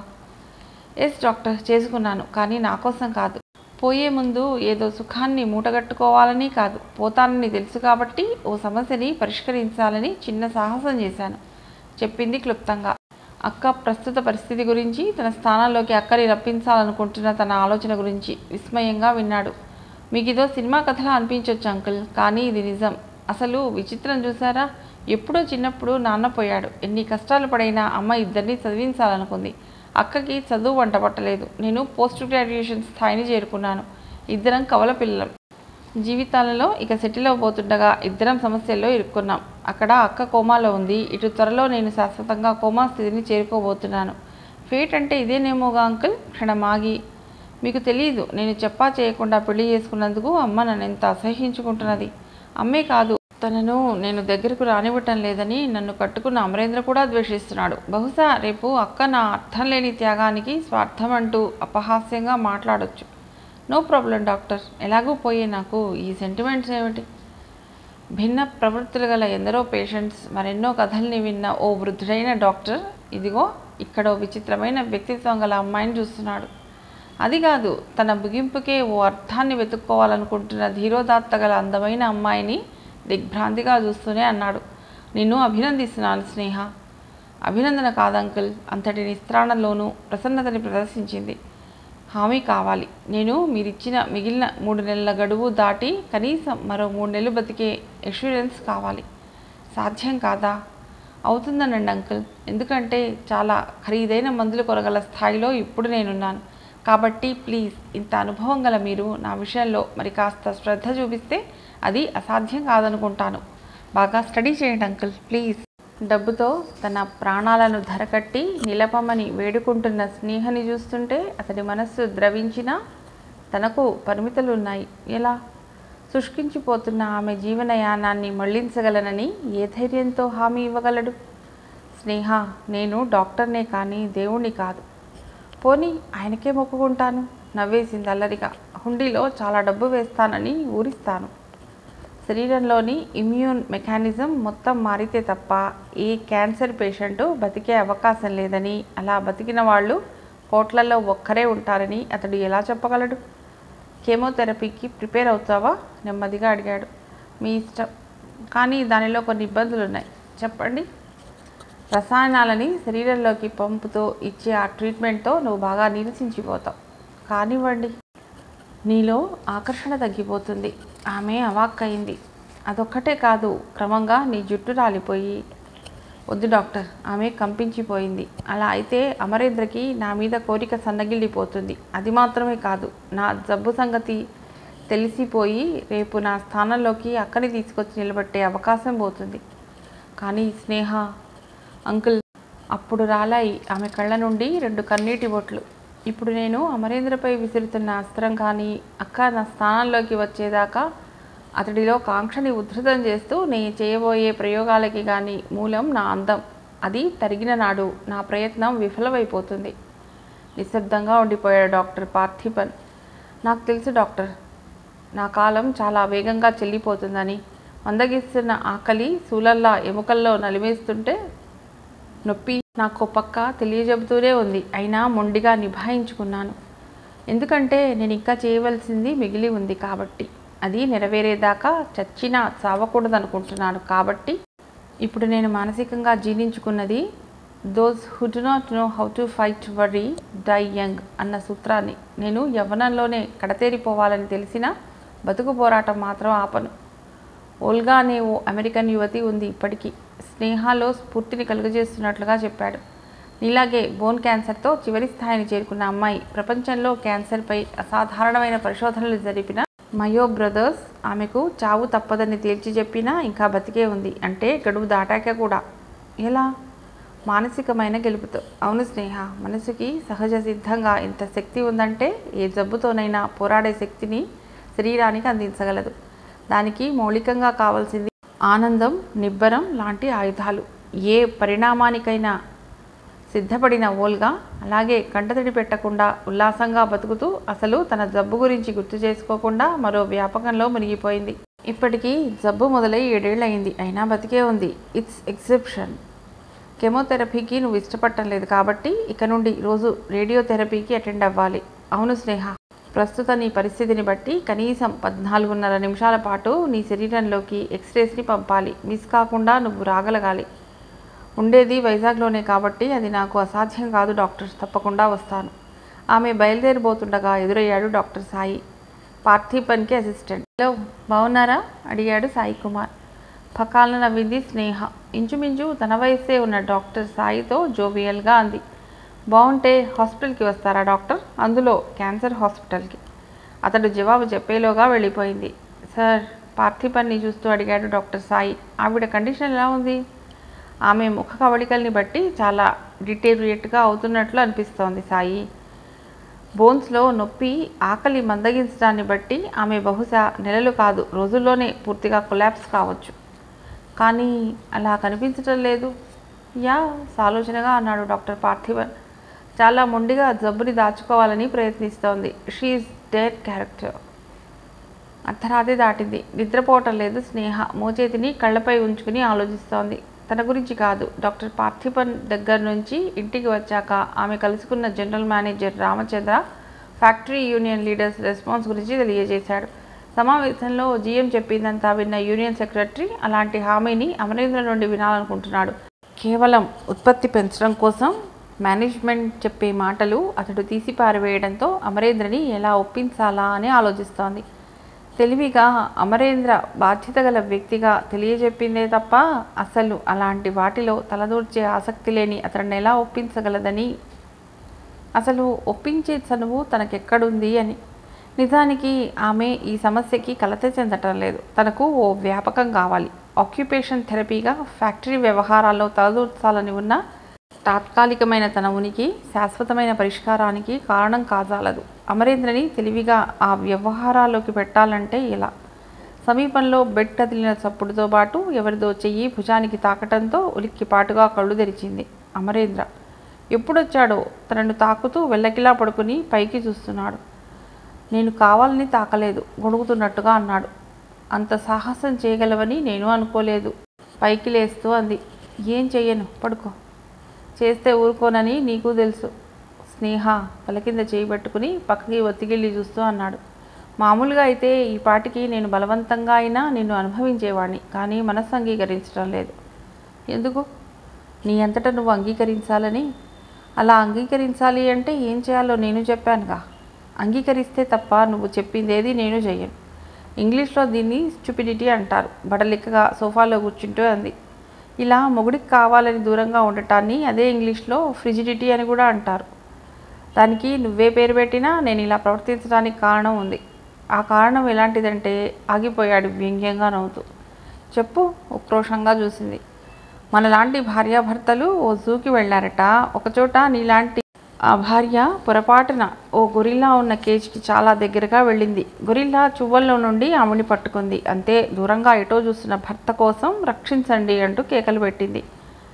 ఎస్ డాక్టర్ చేసుకున్నాను కానీ నా కోసం కాదు పోయే ముందు ఏదో సుఖాన్ని మూటగట్టుకోవాలని కాదు పోతానని తెలుసు కాబట్టి ఓ సమస్యని పరిష్కరించాలని చిన్న సాహసం చేశాను చెప్పింది క్లుప్తంగా అక్క ప్రస్తుత పరిస్థితి గురించి తన స్థానంలోకి అక్కని రప్పించాలనుకుంటున్న తన ఆలోచన గురించి విస్మయంగా విన్నాడు మీకు ఇదో సినిమా కథలా అనిపించవచ్చు అంకుల్ కానీ ఇది నిజం అసలు విచిత్రం చూసారా ఎప్పుడో చిన్నప్పుడు నాన్న పోయాడు ఎన్ని కష్టాలు పడైనా అమ్మ ఇద్దరిని చదివించాలనుకుంది అక్కకి చదువు వంట పట్టలేదు నేను పోస్ట్ గ్రాడ్యుయేషన్ స్థాయిని చేరుకున్నాను ఇద్దరం కవల పిల్లలం జీవితాలలో ఇక సెటిల్ అవబోతుండగా ఇద్దరం సమస్యల్లో ఇరుక్కున్నాం అక్కడ అక్క కోమాలో ఉంది ఇటు త్వరలో నేను శాశ్వతంగా కోమా స్థితిని చేరుకోబోతున్నాను ఫేట్ అంటే ఇదేనేమోగా అంకుల్ క్షణం ఆగి మీకు తెలియదు నేను చెప్పా చేయకుండా పెళ్లి చేసుకున్నందుకు అమ్మ నన్ను ఎంత అసహ్యించుకుంటున్నది అమ్మే కాదు తనను నేను దగ్గరకు రానివ్వటం లేదని నన్ను కట్టుకున్న అమరేంద్ర కూడా ద్వేషిస్తున్నాడు బహుశా రేపు అక్క నా అర్థం లేని త్యాగానికి స్వార్థం అంటూ అపహాస్యంగా మాట్లాడొచ్చు నో ప్రాబ్లం డాక్టర్ ఎలాగూ పోయే నాకు ఈ సెంటిమెంట్స్ ఏమిటి భిన్న ప్రవృత్తులు గల ఎందరో పేషెంట్స్ మరెన్నో కథల్ని విన్న ఓ వృద్ధుడైన డాక్టర్ ఇదిగో ఇక్కడ ఓ విచిత్రమైన వ్యక్తిత్వం గల అమ్మాయిని చూస్తున్నాడు అది కాదు తన బిగింపుకే ఓ అర్థాన్ని వెతుక్కోవాలనుకుంటున్న ధీరోదాత్త గల అందమైన అమ్మాయిని దిగ్భ్రాంతిగా చూస్తూనే అన్నాడు నిన్ను అభినందిస్తున్నాను స్నేహ అభినందన కాదంకుల్ అంతటి నిస్త్రాణంలోనూ ప్రసన్నతని ప్రదర్శించింది హామీ కావాలి నేను మీరిచ్చిన మిగిలిన మూడు నెలల గడువు దాటి కనీసం మరో మూడు నెలలు బతికే ఎష్యూరెన్స్ కావాలి సాధ్యం కాదా అవుతుందనండి అంకుల్ ఎందుకంటే చాలా ఖరీదైన మందులు కొనగల స్థాయిలో ఇప్పుడు నేనున్నాను కాబట్టి ప్లీజ్ ఇంత అనుభవం గల మీరు నా విషయంలో మరి కాస్త శ్రద్ధ చూపిస్తే అది అసాధ్యం కాదనుకుంటాను బాగా స్టడీ చేయండి అంకుల్ ప్లీజ్ డబ్బుతో తన ప్రాణాలను ధరకట్టి నిలపమని వేడుకుంటున్న స్నేహని చూస్తుంటే అతడి మనస్సు ద్రవించినా తనకు పరిమితులు ఉన్నాయి ఎలా శుష్కించిపోతున్న ఆమె జీవనయానాన్ని మళ్లించగలనని ఏ ధైర్యంతో హామీ ఇవ్వగలడు స్నేహ నేను డాక్టర్నే కానీ దేవుణ్ణి కాదు పోనీ ఆయనకే మొక్కుకుంటాను నవ్వేసింది అల్లరిగా హుండీలో చాలా డబ్బు వేస్తానని ఊరిస్తాను శరీరంలోని ఇమ్యూన్ మెకానిజం మొత్తం మారితే తప్ప ఏ క్యాన్సర్ పేషెంటు బతికే అవకాశం లేదని అలా బతికిన వాళ్ళు కోట్లలో ఒక్కరే ఉంటారని అతడు ఎలా చెప్పగలడు కీమోథెరపీకి ప్రిపేర్ అవుతావా నెమ్మదిగా అడిగాడు మీ ఇష్టం కానీ దానిలో కొన్ని ఇబ్బందులు ఉన్నాయి చెప్పండి రసాయనాలని శరీరంలోకి పంపుతో ఇచ్చే ఆ ట్రీట్మెంట్తో నువ్వు బాగా నీరసించిపోతావు కానివ్వండి నీలో ఆకర్షణ తగ్గిపోతుంది ఆమె అవాక్కయింది అదొక్కటే కాదు క్రమంగా నీ జుట్టు రాలిపోయి వద్దు డాక్టర్ ఆమె కంపించిపోయింది అలా అయితే అమరేంద్రకి నా మీద కోరిక సన్నగిల్లిపోతుంది అది మాత్రమే కాదు నా జబ్బు సంగతి తెలిసిపోయి రేపు నా స్థానంలోకి అక్కని తీసుకొచ్చి నిలబెట్టే అవకాశం పోతుంది కానీ స్నేహ అంకుల్ అప్పుడు రాలాయి ఆమె కళ్ళ నుండి రెండు కన్నీటి బొట్లు ఇప్పుడు నేను అమరేంద్రపై విసురుతున్న అస్త్రం కానీ అక్క నా స్థానంలోకి వచ్చేదాకా అతడిలో కాంక్షని ఉద్ధృతం చేస్తూ నేను చేయబోయే ప్రయోగాలకి కానీ మూలం నా అందం అది తరిగిన నాడు నా ప్రయత్నం విఫలమైపోతుంది నిశ్శబ్దంగా ఉండిపోయాడు డాక్టర్ పార్థిపన్ నాకు తెలుసు డాక్టర్ నా కాలం చాలా వేగంగా చెల్లిపోతుందని మందగిస్తున్న ఆకలి సూలల్లా ఎముకల్లో నలిమేస్తుంటే నొప్పి నాకు పక్క తెలియజెబుతూనే ఉంది అయినా మొండిగా నిభాయించుకున్నాను ఎందుకంటే నేను ఇంకా చేయవలసింది మిగిలి ఉంది కాబట్టి అది నెరవేరేదాకా చచ్చినా చావకూడదనుకుంటున్నాను కాబట్టి ఇప్పుడు నేను మానసికంగా జీర్ణించుకున్నది those who do not know how to fight worry die young అన్న సూత్రాన్ని నేను యవ్వనంలోనే కడతేరిపోవాలని తెలిసిన బతుకు పోరాటం మాత్రం ఆపను ఓల్గా అనే ఓ అమెరికన్ యువతి ఉంది ఇప్పటికీ స్నేహాలో స్ఫూర్తిని కలుగజేస్తున్నట్లుగా చెప్పాడు నీలాగే బోన్ క్యాన్సర్తో చివరి స్థాయిని చేరుకున్న అమ్మాయి ప్రపంచంలో క్యాన్సర్పై అసాధారణమైన పరిశోధనలు జరిపిన మయో బ్రదర్స్ ఆమెకు చావు తప్పదని తేల్చి చెప్పినా ఇంకా బతికే ఉంది అంటే గడువు దాటాక కూడా ఎలా మానసికమైన గెలుపుతో అవును స్నేహ మనసుకి సహజ సిద్ధంగా ఎంత శక్తి ఉందంటే ఏ జబ్బుతోనైనా పోరాడే శక్తిని శరీరానికి అందించగలదు దానికి మౌలికంగా కావాల్సింది ఆనందం నిబ్బరం లాంటి ఆయుధాలు ఏ పరిణామానికైనా సిద్ధపడిన ఓల్గా అలాగే కంటతడి పెట్టకుండా ఉల్లాసంగా బతుకుతూ అసలు తన జబ్బు గురించి గుర్తు చేసుకోకుండా మరో వ్యాపకంలో మునిగిపోయింది ఇప్పటికీ జబ్బు మొదలై ఏడేళ్ళయింది అయినా బతికే ఉంది ఇట్స్ ఎక్సెప్షన్ కెమోథెరపీకి నువ్వు ఇష్టపడటం లేదు కాబట్టి ఇక నుండి రోజు రేడియోథెరపీకి అటెండ్ అవ్వాలి అవును స్నేహ ప్రస్తుత నీ పరిస్థితిని బట్టి కనీసం పద్నాలుగున్నర నిమిషాల పాటు నీ శరీరంలోకి ఎక్స్రేస్ని పంపాలి మిస్ కాకుండా నువ్వు రాగలగాలి ఉండేది వైజాగ్లోనే కాబట్టి అది నాకు అసాధ్యం కాదు డాక్టర్ తప్పకుండా వస్తాను ఆమె బయలుదేరిపోతుండగా ఎదురయ్యాడు డాక్టర్ సాయి పార్థిపన్కి అసిస్టెంట్ హలో బాగున్నారా అడిగాడు సాయి కుమార్ పకాలను నవ్వింది స్నేహ ఇంచుమించు తన వయసే ఉన్న డాక్టర్ సాయితో జోవియల్గా అంది బాగుంటే హాస్పిటల్కి వస్తారా డాక్టర్ అందులో క్యాన్సర్ హాస్పిటల్కి అతడు జవాబు చెప్పేలోగా వెళ్ళిపోయింది సార్ పార్థిపన్ని చూస్తూ అడిగాడు డాక్టర్ సాయి ఆవిడ కండిషన్ ఎలా ఉంది ఆమె ముఖ కవళికల్ని బట్టి చాలా డిటేరియేట్గా అవుతున్నట్లు అనిపిస్తోంది సాయి బోన్స్లో నొప్పి ఆకలి మందగించడాన్ని బట్టి ఆమె బహుశా నెలలు కాదు రోజుల్లోనే పూర్తిగా కొలాప్స్ కావచ్చు కానీ అలా కనిపించటం లేదు యా సాలోచనగా అన్నాడు డాక్టర్ పార్థివన్ చాలా మొండిగా జబ్బుని దాచుకోవాలని ప్రయత్నిస్తోంది షీఈ్ డెడ్ క్యారెక్టర్ అర్ధరాత్రి దాటింది నిద్రపోవటం లేదు స్నేహ మోచేతిని కళ్ళపై ఉంచుకుని ఆలోచిస్తోంది తన గురించి కాదు డాక్టర్ పార్థిపన్ దగ్గర నుంచి ఇంటికి వచ్చాక ఆమె కలుసుకున్న general manager Ramachandra factory union leaders response గురించి తెలియజేశాడు సమావేశంలో జీఎం చెప్పిందంతా విన్న యూనియన్ సెక్రటరీ అలాంటి హామీని అమరేంద్ర నుండి వినాలనుకుంటున్నాడు కేవలం ఉత్పత్తి పెంచడం కోసం మేనేజ్మెంట్ చెప్పే మాటలు అతడు తీసి పారివేయడంతో అమరేంద్రని ఎలా ఒప్పించాలా అని ఆలోచిస్తోంది తెలివిగా అమరేంద్ర బాధ్యత గల వ్యక్తిగా తెలియజెప్పిందే తప్ప అసలు అలాంటి వాటిలో తలదూర్చే ఆసక్తి లేని అతడిని ఎలా ఒప్పించగలదని అసలు ఒప్పించే చనువు తనకెక్కడుంది అని నిజానికి ఆమె ఈ సమస్యకి కలత చెందటం లేదు తనకు ఓ వ్యాపకం కావాలి ఆక్యుపేషన్ థెరపీగా ఫ్యాక్టరీ వ్యవహారాల్లో తలదూర్చాలని ఉన్న తాత్కాలికమైన తన ఉనికి శాశ్వతమైన పరిష్కారానికి కారణం కాజాలదు అమరేంద్రని తెలివిగా ఆ వ్యవహారాల్లోకి పెట్టాలంటే ఇలా సమీపంలో బెడ్ కదిలిన చప్పుడుతో పాటు ఎవరిదో చెయ్యి భుజానికి తాకటంతో ఉలిక్కిపాటుగా కళ్ళు తెరిచింది అమరేంద్ర ఎప్పుడొచ్చాడో తనను తాకుతూ వెళ్ళకిలా పడుకుని పైకి చూస్తున్నాడు నేను కావాలని తాకలేదు గొడుగుతున్నట్టుగా అన్నాడు అంత సాహసం చేయగలవని నేను అనుకోలేదు పైకి లేస్తూ అంది ఏం చెయ్యను పడుకో చేస్తే ఊరుకోనని నీకు తెలుసు స్నేహ తల కింద చేయబెట్టుకుని పక్కకి ఒత్తిగిళ్ళి చూస్తూ అన్నాడు మామూలుగా అయితే ఈ పాటికి నేను బలవంతంగా అయినా నిన్ను అనుభవించేవాడిని కానీ మనస్సు అంగీకరించడం లేదు ఎందుకు నీ అంతటా నువ్వు అంగీకరించాలని అలా అంగీకరించాలి అంటే ఏం చేయాలో నేను చెప్పానుగా అంగీకరిస్తే తప్ప నువ్వు చెప్పిందేది నేను చెయ్యను ఇంగ్లీష్లో దీన్ని స్టూపిడిటీ అంటారు బడలిక్కగా సోఫాలో కూర్చుంటూ అంది ఇలా మొగుడికి కావాలని దూరంగా ఉండటాన్ని అదే ఇంగ్లీష్లో ఫ్రిజిడిటీ అని కూడా అంటారు దానికి నువ్వే పేరు పెట్టినా నేను ఇలా ప్రవర్తించడానికి కారణం ఉంది ఆ కారణం ఎలాంటిదంటే ఆగిపోయాడు వ్యంగ్యంగా నవ్వుతూ చెప్పు ఉక్రోషంగా చూసింది మనలాంటి భార్యాభర్తలు ఓ జూకి వెళ్ళారట ఒకచోట నీలాంటి ఆ భార్య పొరపాటున ఓ గొరిల్లా ఉన్న కేజ్కి చాలా దగ్గరగా వెళ్ళింది గొరిల్లా చువ్వల్లో నుండి ఆమెని పట్టుకుంది అంతే దూరంగా ఎటో చూస్తున్న భర్త కోసం రక్షించండి అంటూ కేకలు పెట్టింది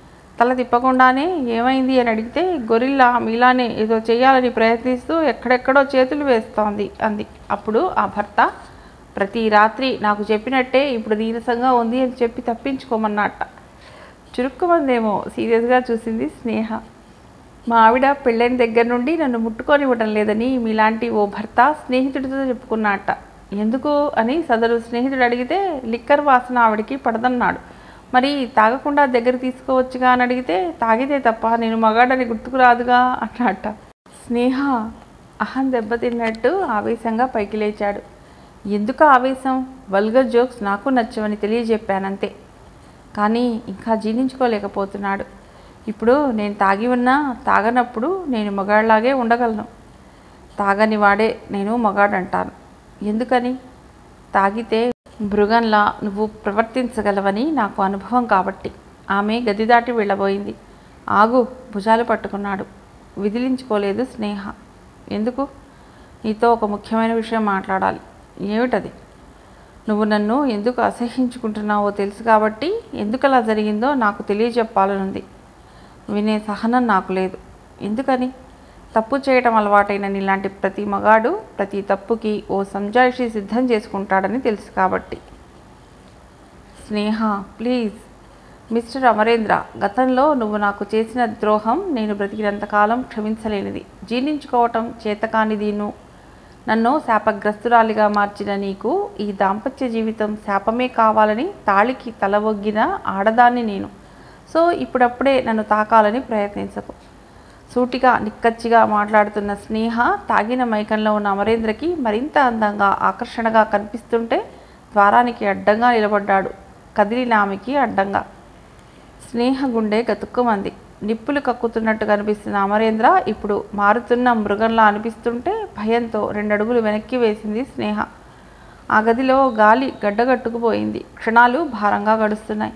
తల తిప్పకుండానే ఏమైంది అని అడిగితే గొరిల్లా మీలానే ఏదో చేయాలని ప్రయత్నిస్తూ ఎక్కడెక్కడో చేతులు వేస్తోంది అంది అప్పుడు ఆ భర్త ప్రతి రాత్రి నాకు చెప్పినట్టే ఇప్పుడు నీరసంగా ఉంది అని చెప్పి తప్పించుకోమన్నట్ట చురుక్కుమందేమో సీరియస్గా చూసింది స్నేహ మా ఆవిడ పెళ్ళైన దగ్గర నుండి నన్ను ముట్టుకొనివ్వటం లేదని మీలాంటి ఓ భర్త స్నేహితుడితో చెప్పుకున్నట్ట ఎందుకు అని సదరు స్నేహితుడు అడిగితే లిక్కర్ వాసన ఆవిడికి పడదన్నాడు మరి తాగకుండా దగ్గర తీసుకోవచ్చుగా అని అడిగితే తాగితే తప్ప నేను మగాడని గుర్తుకు రాదుగా అన్నట్ట స్నేహ అహం దెబ్బతిన్నట్టు ఆవేశంగా పైకి లేచాడు ఎందుకు ఆవేశం వల్గర్ జోక్స్ నాకు నచ్చవని తెలియజెప్పానంతే కానీ ఇంకా జీర్ణించుకోలేకపోతున్నాడు ఇప్పుడు నేను తాగి ఉన్నా తాగనప్పుడు నేను మగాళ్ళలాగే ఉండగలను తాగని వాడే నేను మగాడంటాను ఎందుకని తాగితే మృగంలా నువ్వు ప్రవర్తించగలవని నాకు అనుభవం కాబట్టి ఆమె గది దాటి వెళ్ళబోయింది ఆగు భుజాలు పట్టుకున్నాడు విదిలించుకోలేదు స్నేహ ఎందుకు నీతో ఒక ముఖ్యమైన విషయం మాట్లాడాలి ఏమిటది నువ్వు నన్ను ఎందుకు అసహించుకుంటున్నావో తెలుసు కాబట్టి ఎందుకు అలా జరిగిందో నాకు తెలియజెప్పాలనుంది వినే సహనం నాకు లేదు ఎందుకని తప్పు చేయటం అలవాటైన నీలాంటి ప్రతి మగాడు ప్రతి తప్పుకి ఓ సంజాయిషి సిద్ధం చేసుకుంటాడని తెలుసు కాబట్టి స్నేహ ప్లీజ్ మిస్టర్ అమరేంద్ర గతంలో నువ్వు నాకు చేసిన ద్రోహం నేను బ్రతికినంతకాలం క్షమించలేనిది జీర్ణించుకోవటం చేతకానిదిను నన్ను శాపగ్రస్తురాలిగా మార్చిన నీకు ఈ దాంపత్య జీవితం శాపమే కావాలని తాళికి తలవొగ్గిన ఆడదాన్ని నేను సో ఇప్పుడప్పుడే నన్ను తాకాలని ప్రయత్నించకు సూటిగా నిక్కచ్చిగా మాట్లాడుతున్న స్నేహ తాగిన మైకంలో ఉన్న అమరేంద్రకి మరింత అందంగా ఆకర్షణగా కనిపిస్తుంటే ద్వారానికి అడ్డంగా నిలబడ్డాడు కదిలిన ఆమెకి అడ్డంగా స్నేహ గుండె గతుక్కుమంది నిప్పులు కక్కుతున్నట్టు కనిపిస్తున్న అమరేంద్ర ఇప్పుడు మారుతున్న మృగంలా అనిపిస్తుంటే భయంతో రెండడుగులు వెనక్కి వేసింది స్నేహ ఆ గదిలో గాలి గడ్డగట్టుకుపోయింది క్షణాలు భారంగా గడుస్తున్నాయి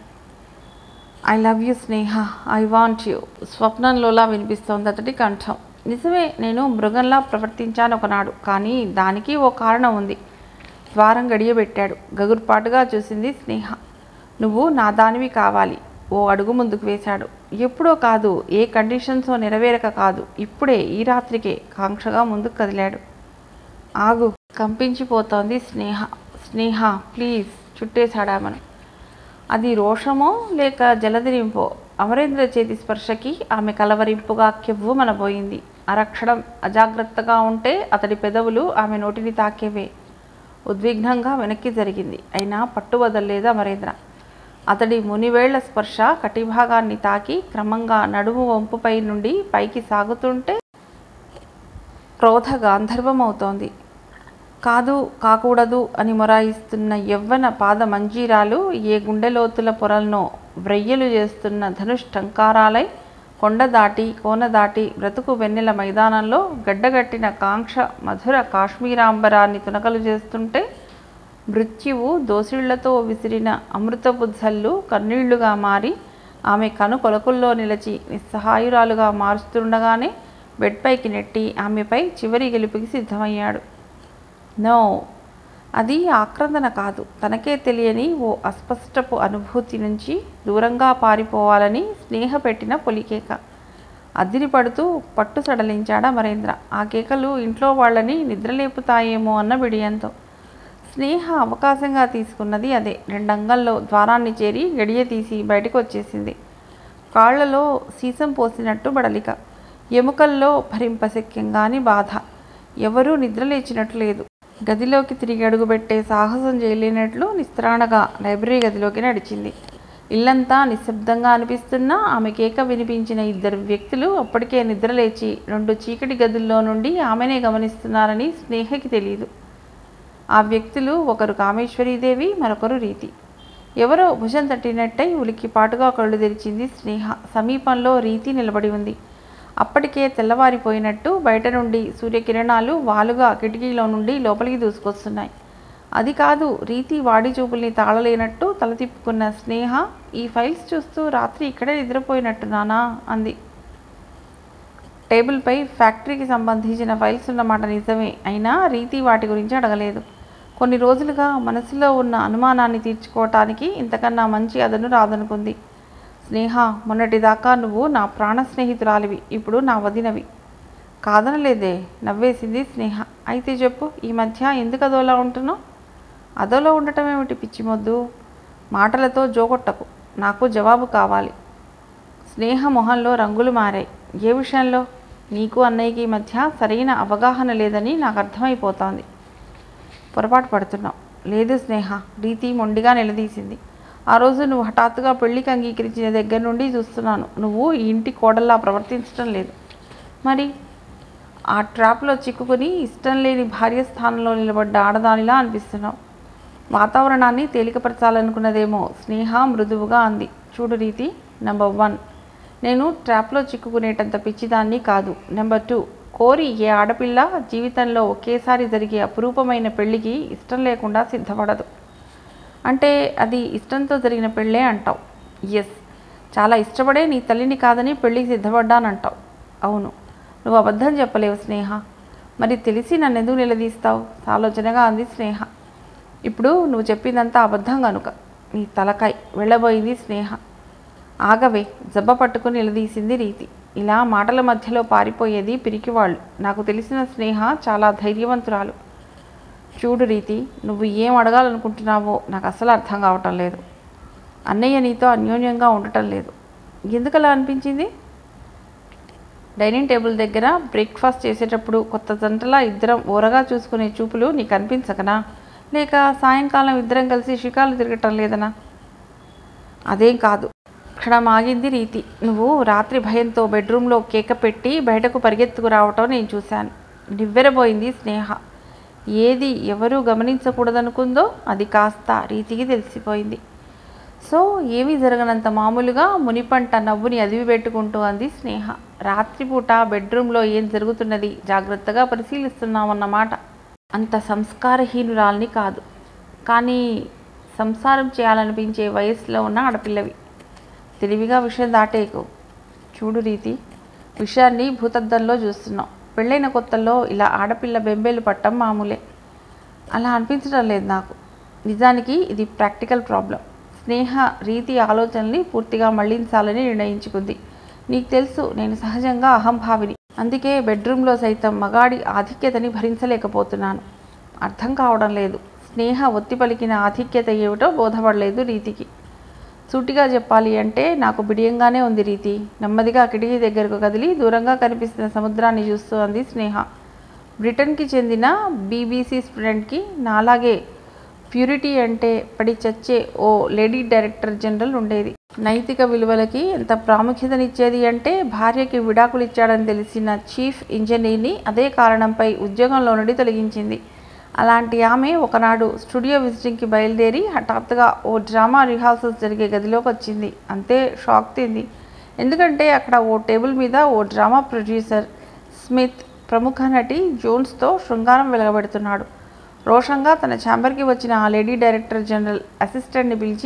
I love you Sneha I want you స్వప్నంలోలా వినిపిస్తోంది అతడి కంఠం నిజమే నేను మృగంలా ప్రవర్తించాను ఒకనాడు కానీ దానికి ఓ కారణం ఉంది ద్వారం గడియబెట్టాడు గగుర్పాటుగా చూసింది స్నేహ నువ్వు నా దానివి కావాలి ఓ అడుగు ముందుకు వేశాడు ఎప్పుడో కాదు ఏ కండిషన్సో నెరవేరక కాదు ఇప్పుడే ఈ రాత్రికే కాంక్షగా ముందుకు కదిలాడు ఆగు కంపించిపోతోంది స్నేహ స్నేహ ప్లీజ్ చుట్టేశాడామను అది రోషమో లేక జలదిరింపో అమరేంద్ర చేతి స్పర్శకి ఆమె కలవరింపుగా కెవ్వుమనబోయింది అరక్షణం అజాగ్రత్తగా ఉంటే అతడి పెదవులు ఆమె నోటిని తాకేవే ఉద్విగ్నంగా వెనక్కి జరిగింది అయినా పట్టు వదలలేదు అమరేంద్ర అతడి మునివేళ్ల స్పర్శ కటిభాగాన్ని తాకి క్రమంగా నడుము వంపుపై నుండి పైకి సాగుతుంటే క్రోధ గాంధర్వమవుతోంది కాదు కాకూడదు అని మొరాయిస్తున్న యవ్వన పాద మంజీరాలు ఏ గుండెలోతుల పొరలను వ్రయ్యలు చేస్తున్న ధనుష్టంకారాలై కొండ దాటి కోన దాటి బ్రతుకు వెన్నెల మైదానంలో గడ్డగట్టిన కాంక్ష మధుర కాశ్మీరాంబరాన్ని తునకలు చేస్తుంటే మృత్యువు దోసిళ్లతో విసిరిన అమృతపు జల్లు కన్నీళ్లుగా మారి ఆమె కను కొలకుల్లో నిలిచి నిస్సహాయురాలుగా మారుస్తుండగానే బెడ్పైకి నెట్టి ఆమెపై చివరి గెలుపుకి సిద్ధమయ్యాడు నో అది ఆక్రందన కాదు తనకే తెలియని ఓ అస్పష్టపు అనుభూతి నుంచి దూరంగా పారిపోవాలని స్నేహ పెట్టిన పొలికేక అద్దిరి పడుతూ పట్టు సడలించాడా మరేంద్ర ఆ కేకలు ఇంట్లో వాళ్ళని నిద్రలేపుతాయేమో అన్న బిడియంతో స్నేహ అవకాశంగా తీసుకున్నది అదే రెండంగల్లో ద్వారాన్ని చేరి గడియ తీసి బయటకు వచ్చేసింది కాళ్లలో సీసం పోసినట్టు బడలిక ఎముకల్లో భరింపశక్యంగాని బాధ ఎవరూ నిద్రలేచినట్లు లేదు గదిలోకి తిరిగి అడుగుపెట్టే సాహసం చేయలేనట్లు నిస్త్రాణగా లైబ్రరీ గదిలోకి నడిచింది ఇల్లంతా నిశ్శబ్దంగా అనిపిస్తున్నా ఆమె కేక వినిపించిన ఇద్దరు వ్యక్తులు అప్పటికే నిద్రలేచి రెండు చీకటి గదుల్లో నుండి ఆమెనే గమనిస్తున్నారని స్నేహకి తెలియదు ఆ వ్యక్తులు ఒకరు కామేశ్వరీదేవి మరొకరు రీతి ఎవరో భుజం తట్టినట్టయి ఉలిక్కిపాటుగా కళ్ళు తెరిచింది స్నేహ సమీపంలో రీతి నిలబడి ఉంది అప్పటికే తెల్లవారిపోయినట్టు బయట నుండి సూర్యకిరణాలు వాలుగా కిటికీలో నుండి లోపలికి దూసుకొస్తున్నాయి అది కాదు రీతి వాడి చూపుల్ని తాళలేనట్టు తల తిప్పుకున్న స్నేహ ఈ ఫైల్స్ చూస్తూ రాత్రి ఇక్కడే నిద్రపోయినట్టున్నానా అంది టేబుల్పై ఫ్యాక్టరీకి సంబంధించిన ఫైల్స్ ఉన్నమాట నిజమే అయినా రీతి వాటి గురించి అడగలేదు కొన్ని రోజులుగా మనసులో ఉన్న అనుమానాన్ని తీర్చుకోవటానికి ఇంతకన్నా మంచి అదను రాదనుకుంది స్నేహ మొన్నటిదాకా నువ్వు నా ప్రాణ స్నేహితురాలివి ఇప్పుడు నా వదినవి కాదనలేదే నవ్వేసింది స్నేహ అయితే చెప్పు ఈ మధ్య ఎందుకు అదోలా ఉంటున్నావు అదోలా ఉండటం ఏమిటి పిచ్చిమొద్దు మాటలతో జోగొట్టకు నాకు జవాబు కావాలి స్నేహ మొహంలో రంగులు మారాయి ఏ విషయంలో నీకు అన్నయ్యకి మధ్య సరైన అవగాహన లేదని నాకు అర్థమైపోతోంది పొరపాటు పడుతున్నావు లేదు స్నేహ రీతి మొండిగా నిలదీసింది ఆ రోజు నువ్వు హఠాత్తుగా పెళ్లికి అంగీకరించిన దగ్గర నుండి చూస్తున్నాను నువ్వు ఈ ఇంటి కోడల్లా ప్రవర్తించడం లేదు మరి ఆ ట్రాప్లో చిక్కుకుని ఇష్టం లేని భార్య స్థానంలో నిలబడ్డ ఆడదానిలా అనిపిస్తున్నావు వాతావరణాన్ని తేలికపరచాలనుకున్నదేమో స్నేహ మృదువుగా అంది చూడు రీతి నెంబర్ వన్ నేను ట్రాప్లో చిక్కుకునేటంత పిచ్చిదాన్ని కాదు నెంబర్ టూ కోరి ఏ ఆడపిల్ల జీవితంలో ఒకేసారి జరిగే అపురూపమైన పెళ్ళికి ఇష్టం లేకుండా సిద్ధపడదు అంటే అది ఇష్టంతో జరిగిన పెళ్ళే అంటావు ఎస్ చాలా ఇష్టపడే నీ తల్లిని కాదని పెళ్ళికి సిద్ధపడ్డానంటావు అవును నువ్వు అబద్ధం చెప్పలేవు స్నేహ మరి తెలిసి నన్ను ఎందుకు నిలదీస్తావు ఆలోచనగా అంది స్నేహ ఇప్పుడు నువ్వు చెప్పిందంతా అబద్ధం కనుక నీ తలకాయ్ వెళ్ళబోయింది స్నేహ ఆగవే జబ్బ పట్టుకుని నిలదీసింది రీతి ఇలా మాటల మధ్యలో పారిపోయేది పిరికివాళ్ళు నాకు తెలిసిన స్నేహ చాలా ధైర్యవంతురాలు చూడు రీతి నువ్వు ఏం అడగాలనుకుంటున్నావో నాకు అసలు అర్థం కావటం లేదు అన్నయ్య నీతో అన్యోన్యంగా ఉండటం లేదు ఎందుకలా అనిపించింది డైనింగ్ టేబుల్ దగ్గర బ్రేక్ఫాస్ట్ చేసేటప్పుడు కొత్త జంటలా ఇద్దరం ఊరగా చూసుకునే చూపులు నీకు అనిపించకనా లేక సాయంకాలం ఇద్దరం కలిసి షికాలు తిరగటం లేదనా అదేం కాదు క్షణం ఆగింది రీతి నువ్వు రాత్రి భయంతో బెడ్రూమ్లో కేక పెట్టి బయటకు పరిగెత్తుకు రావటం నేను చూశాను నివ్వెరబోయింది స్నేహ ఏది ఎవరూ గమనించకూడదనుకుందో అది కాస్త రీతికి తెలిసిపోయింది సో ఏమీ జరగనంత మామూలుగా మునిపంట నవ్వుని అదివి పెట్టుకుంటూ అంది స్నేహ రాత్రిపూట బెడ్రూమ్లో ఏం జరుగుతున్నది జాగ్రత్తగా పరిశీలిస్తున్నామన్నమాట అంత సంస్కారహీనురాల్ని కాదు కానీ సంసారం చేయాలనిపించే వయసులో ఉన్న ఆడపిల్లవి తెలివిగా విషయం దాటేకు చూడు రీతి విషయాన్ని భూతద్దంలో చూస్తున్నాం పెళ్ళైన కొత్తల్లో ఇలా ఆడపిల్ల బెంబేలు పట్టం మామూలే అలా అనిపించడం లేదు నాకు నిజానికి ఇది ప్రాక్టికల్ ప్రాబ్లం స్నేహ రీతి ఆలోచనల్ని పూర్తిగా మళ్లించాలని నిర్ణయించుకుంది నీకు తెలుసు నేను సహజంగా అహంభావిని అందుకే బెడ్రూమ్లో సైతం మగాడి ఆధిక్యతని భరించలేకపోతున్నాను అర్థం కావడం లేదు స్నేహ ఒత్తి పలికిన ఆధిక్యత ఏమిటో బోధపడలేదు రీతికి సూటిగా చెప్పాలి అంటే నాకు బిడియంగానే ఉంది రీతి నెమ్మదిగా కిటికీ దగ్గరకు కదిలి దూరంగా కనిపిస్తున్న సముద్రాన్ని చూస్తూ అంది స్నేహ బ్రిటన్కి చెందిన బీబీసీ స్టూడెంట్కి నాలాగే ప్యూరిటీ అంటే పడి చచ్చే ఓ లేడీ డైరెక్టర్ జనరల్ ఉండేది నైతిక విలువలకి ఎంత ప్రాముఖ్యతనిచ్చేది అంటే భార్యకి విడాకులు ఇచ్చాడని తెలిసిన చీఫ్ ఇంజనీర్ని అదే కారణంపై ఉద్యోగంలో నుండి తొలగించింది అలాంటి ఆమె ఒకనాడు స్టూడియో విజిటింగ్కి బయలుదేరి హఠాత్తుగా ఓ డ్రామా రిహార్సల్స్ జరిగే గదిలోకి వచ్చింది అంతే షాక్ తింది ఎందుకంటే అక్కడ ఓ టేబుల్ మీద ఓ డ్రామా ప్రొడ్యూసర్ స్మిత్ ప్రముఖ నటి జోన్స్తో శృంగారం వెలగబెడుతున్నాడు రోషంగా తన ఛాంబర్కి వచ్చిన ఆ లేడీ డైరెక్టర్ జనరల్ అసిస్టెంట్ని పిలిచి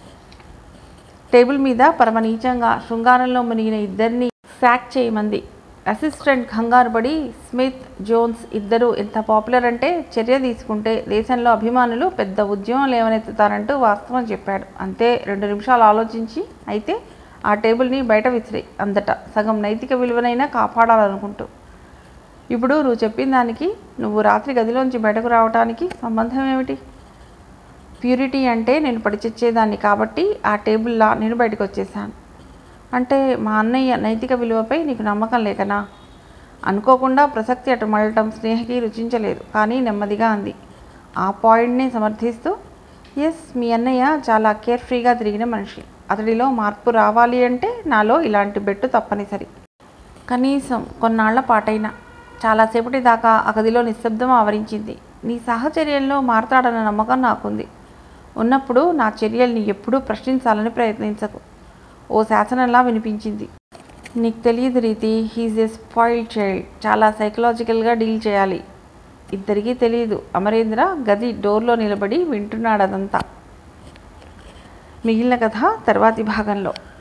టేబుల్ మీద పరమ నీచంగా శృంగారంలో మునిగిన ఇద్దరిని సాక్ చేయమంది అసిస్టెంట్ కంగారు పడి స్మిత్ జోన్స్ ఇద్దరు ఎంత పాపులర్ అంటే చర్య తీసుకుంటే దేశంలో అభిమానులు పెద్ద ఉద్యమం లేవనెత్తుతారంటూ వాస్తవం చెప్పాడు అంతే రెండు నిమిషాలు ఆలోచించి అయితే ఆ టేబుల్ని బయట విసిరి అందట సగం నైతిక విలువనైనా కాపాడాలనుకుంటూ ఇప్పుడు నువ్వు చెప్పిన దానికి నువ్వు రాత్రి గదిలోంచి బయటకు రావడానికి సంబంధం ఏమిటి ప్యూరిటీ అంటే నేను పడిచిచ్చేదాన్ని కాబట్టి ఆ టేబుల్లా నేను బయటకు వచ్చేసాను అంటే మా అన్నయ్య నైతిక విలువపై నీకు నమ్మకం లేకనా అనుకోకుండా ప్రసక్తి అటు మళ్ళటం స్నేహకి రుచించలేదు కానీ నెమ్మదిగా అంది ఆ పాయింట్ని సమర్థిస్తూ ఎస్ మీ అన్నయ్య చాలా కేర్ఫ్రీగా తిరిగిన మనిషి అతడిలో మార్పు రావాలి అంటే నాలో ఇలాంటి బెట్టు తప్పనిసరి కనీసం కొన్నాళ్ల పాటైనా చాలాసేపటి దాకా ఆ గదిలో నిశ్శబ్దం ఆవరించింది నీ సాహచర్యంలో మారతాడన్న నమ్మకం నాకుంది ఉన్నప్పుడు నా చర్యల్ని ఎప్పుడూ ప్రశ్నించాలని ప్రయత్నించకు ఓ శాసనంలా వినిపించింది నీకు తెలియదు రీతి హీజ్ ఎ స్పాయిల్డ్ చైల్డ్ చాలా సైకలాజికల్గా డీల్ చేయాలి ఇద్దరికీ తెలియదు అమరేంద్ర గది డోర్లో నిలబడి వింటున్నాడు అదంతా మిగిలిన కథ తర్వాతి భాగంలో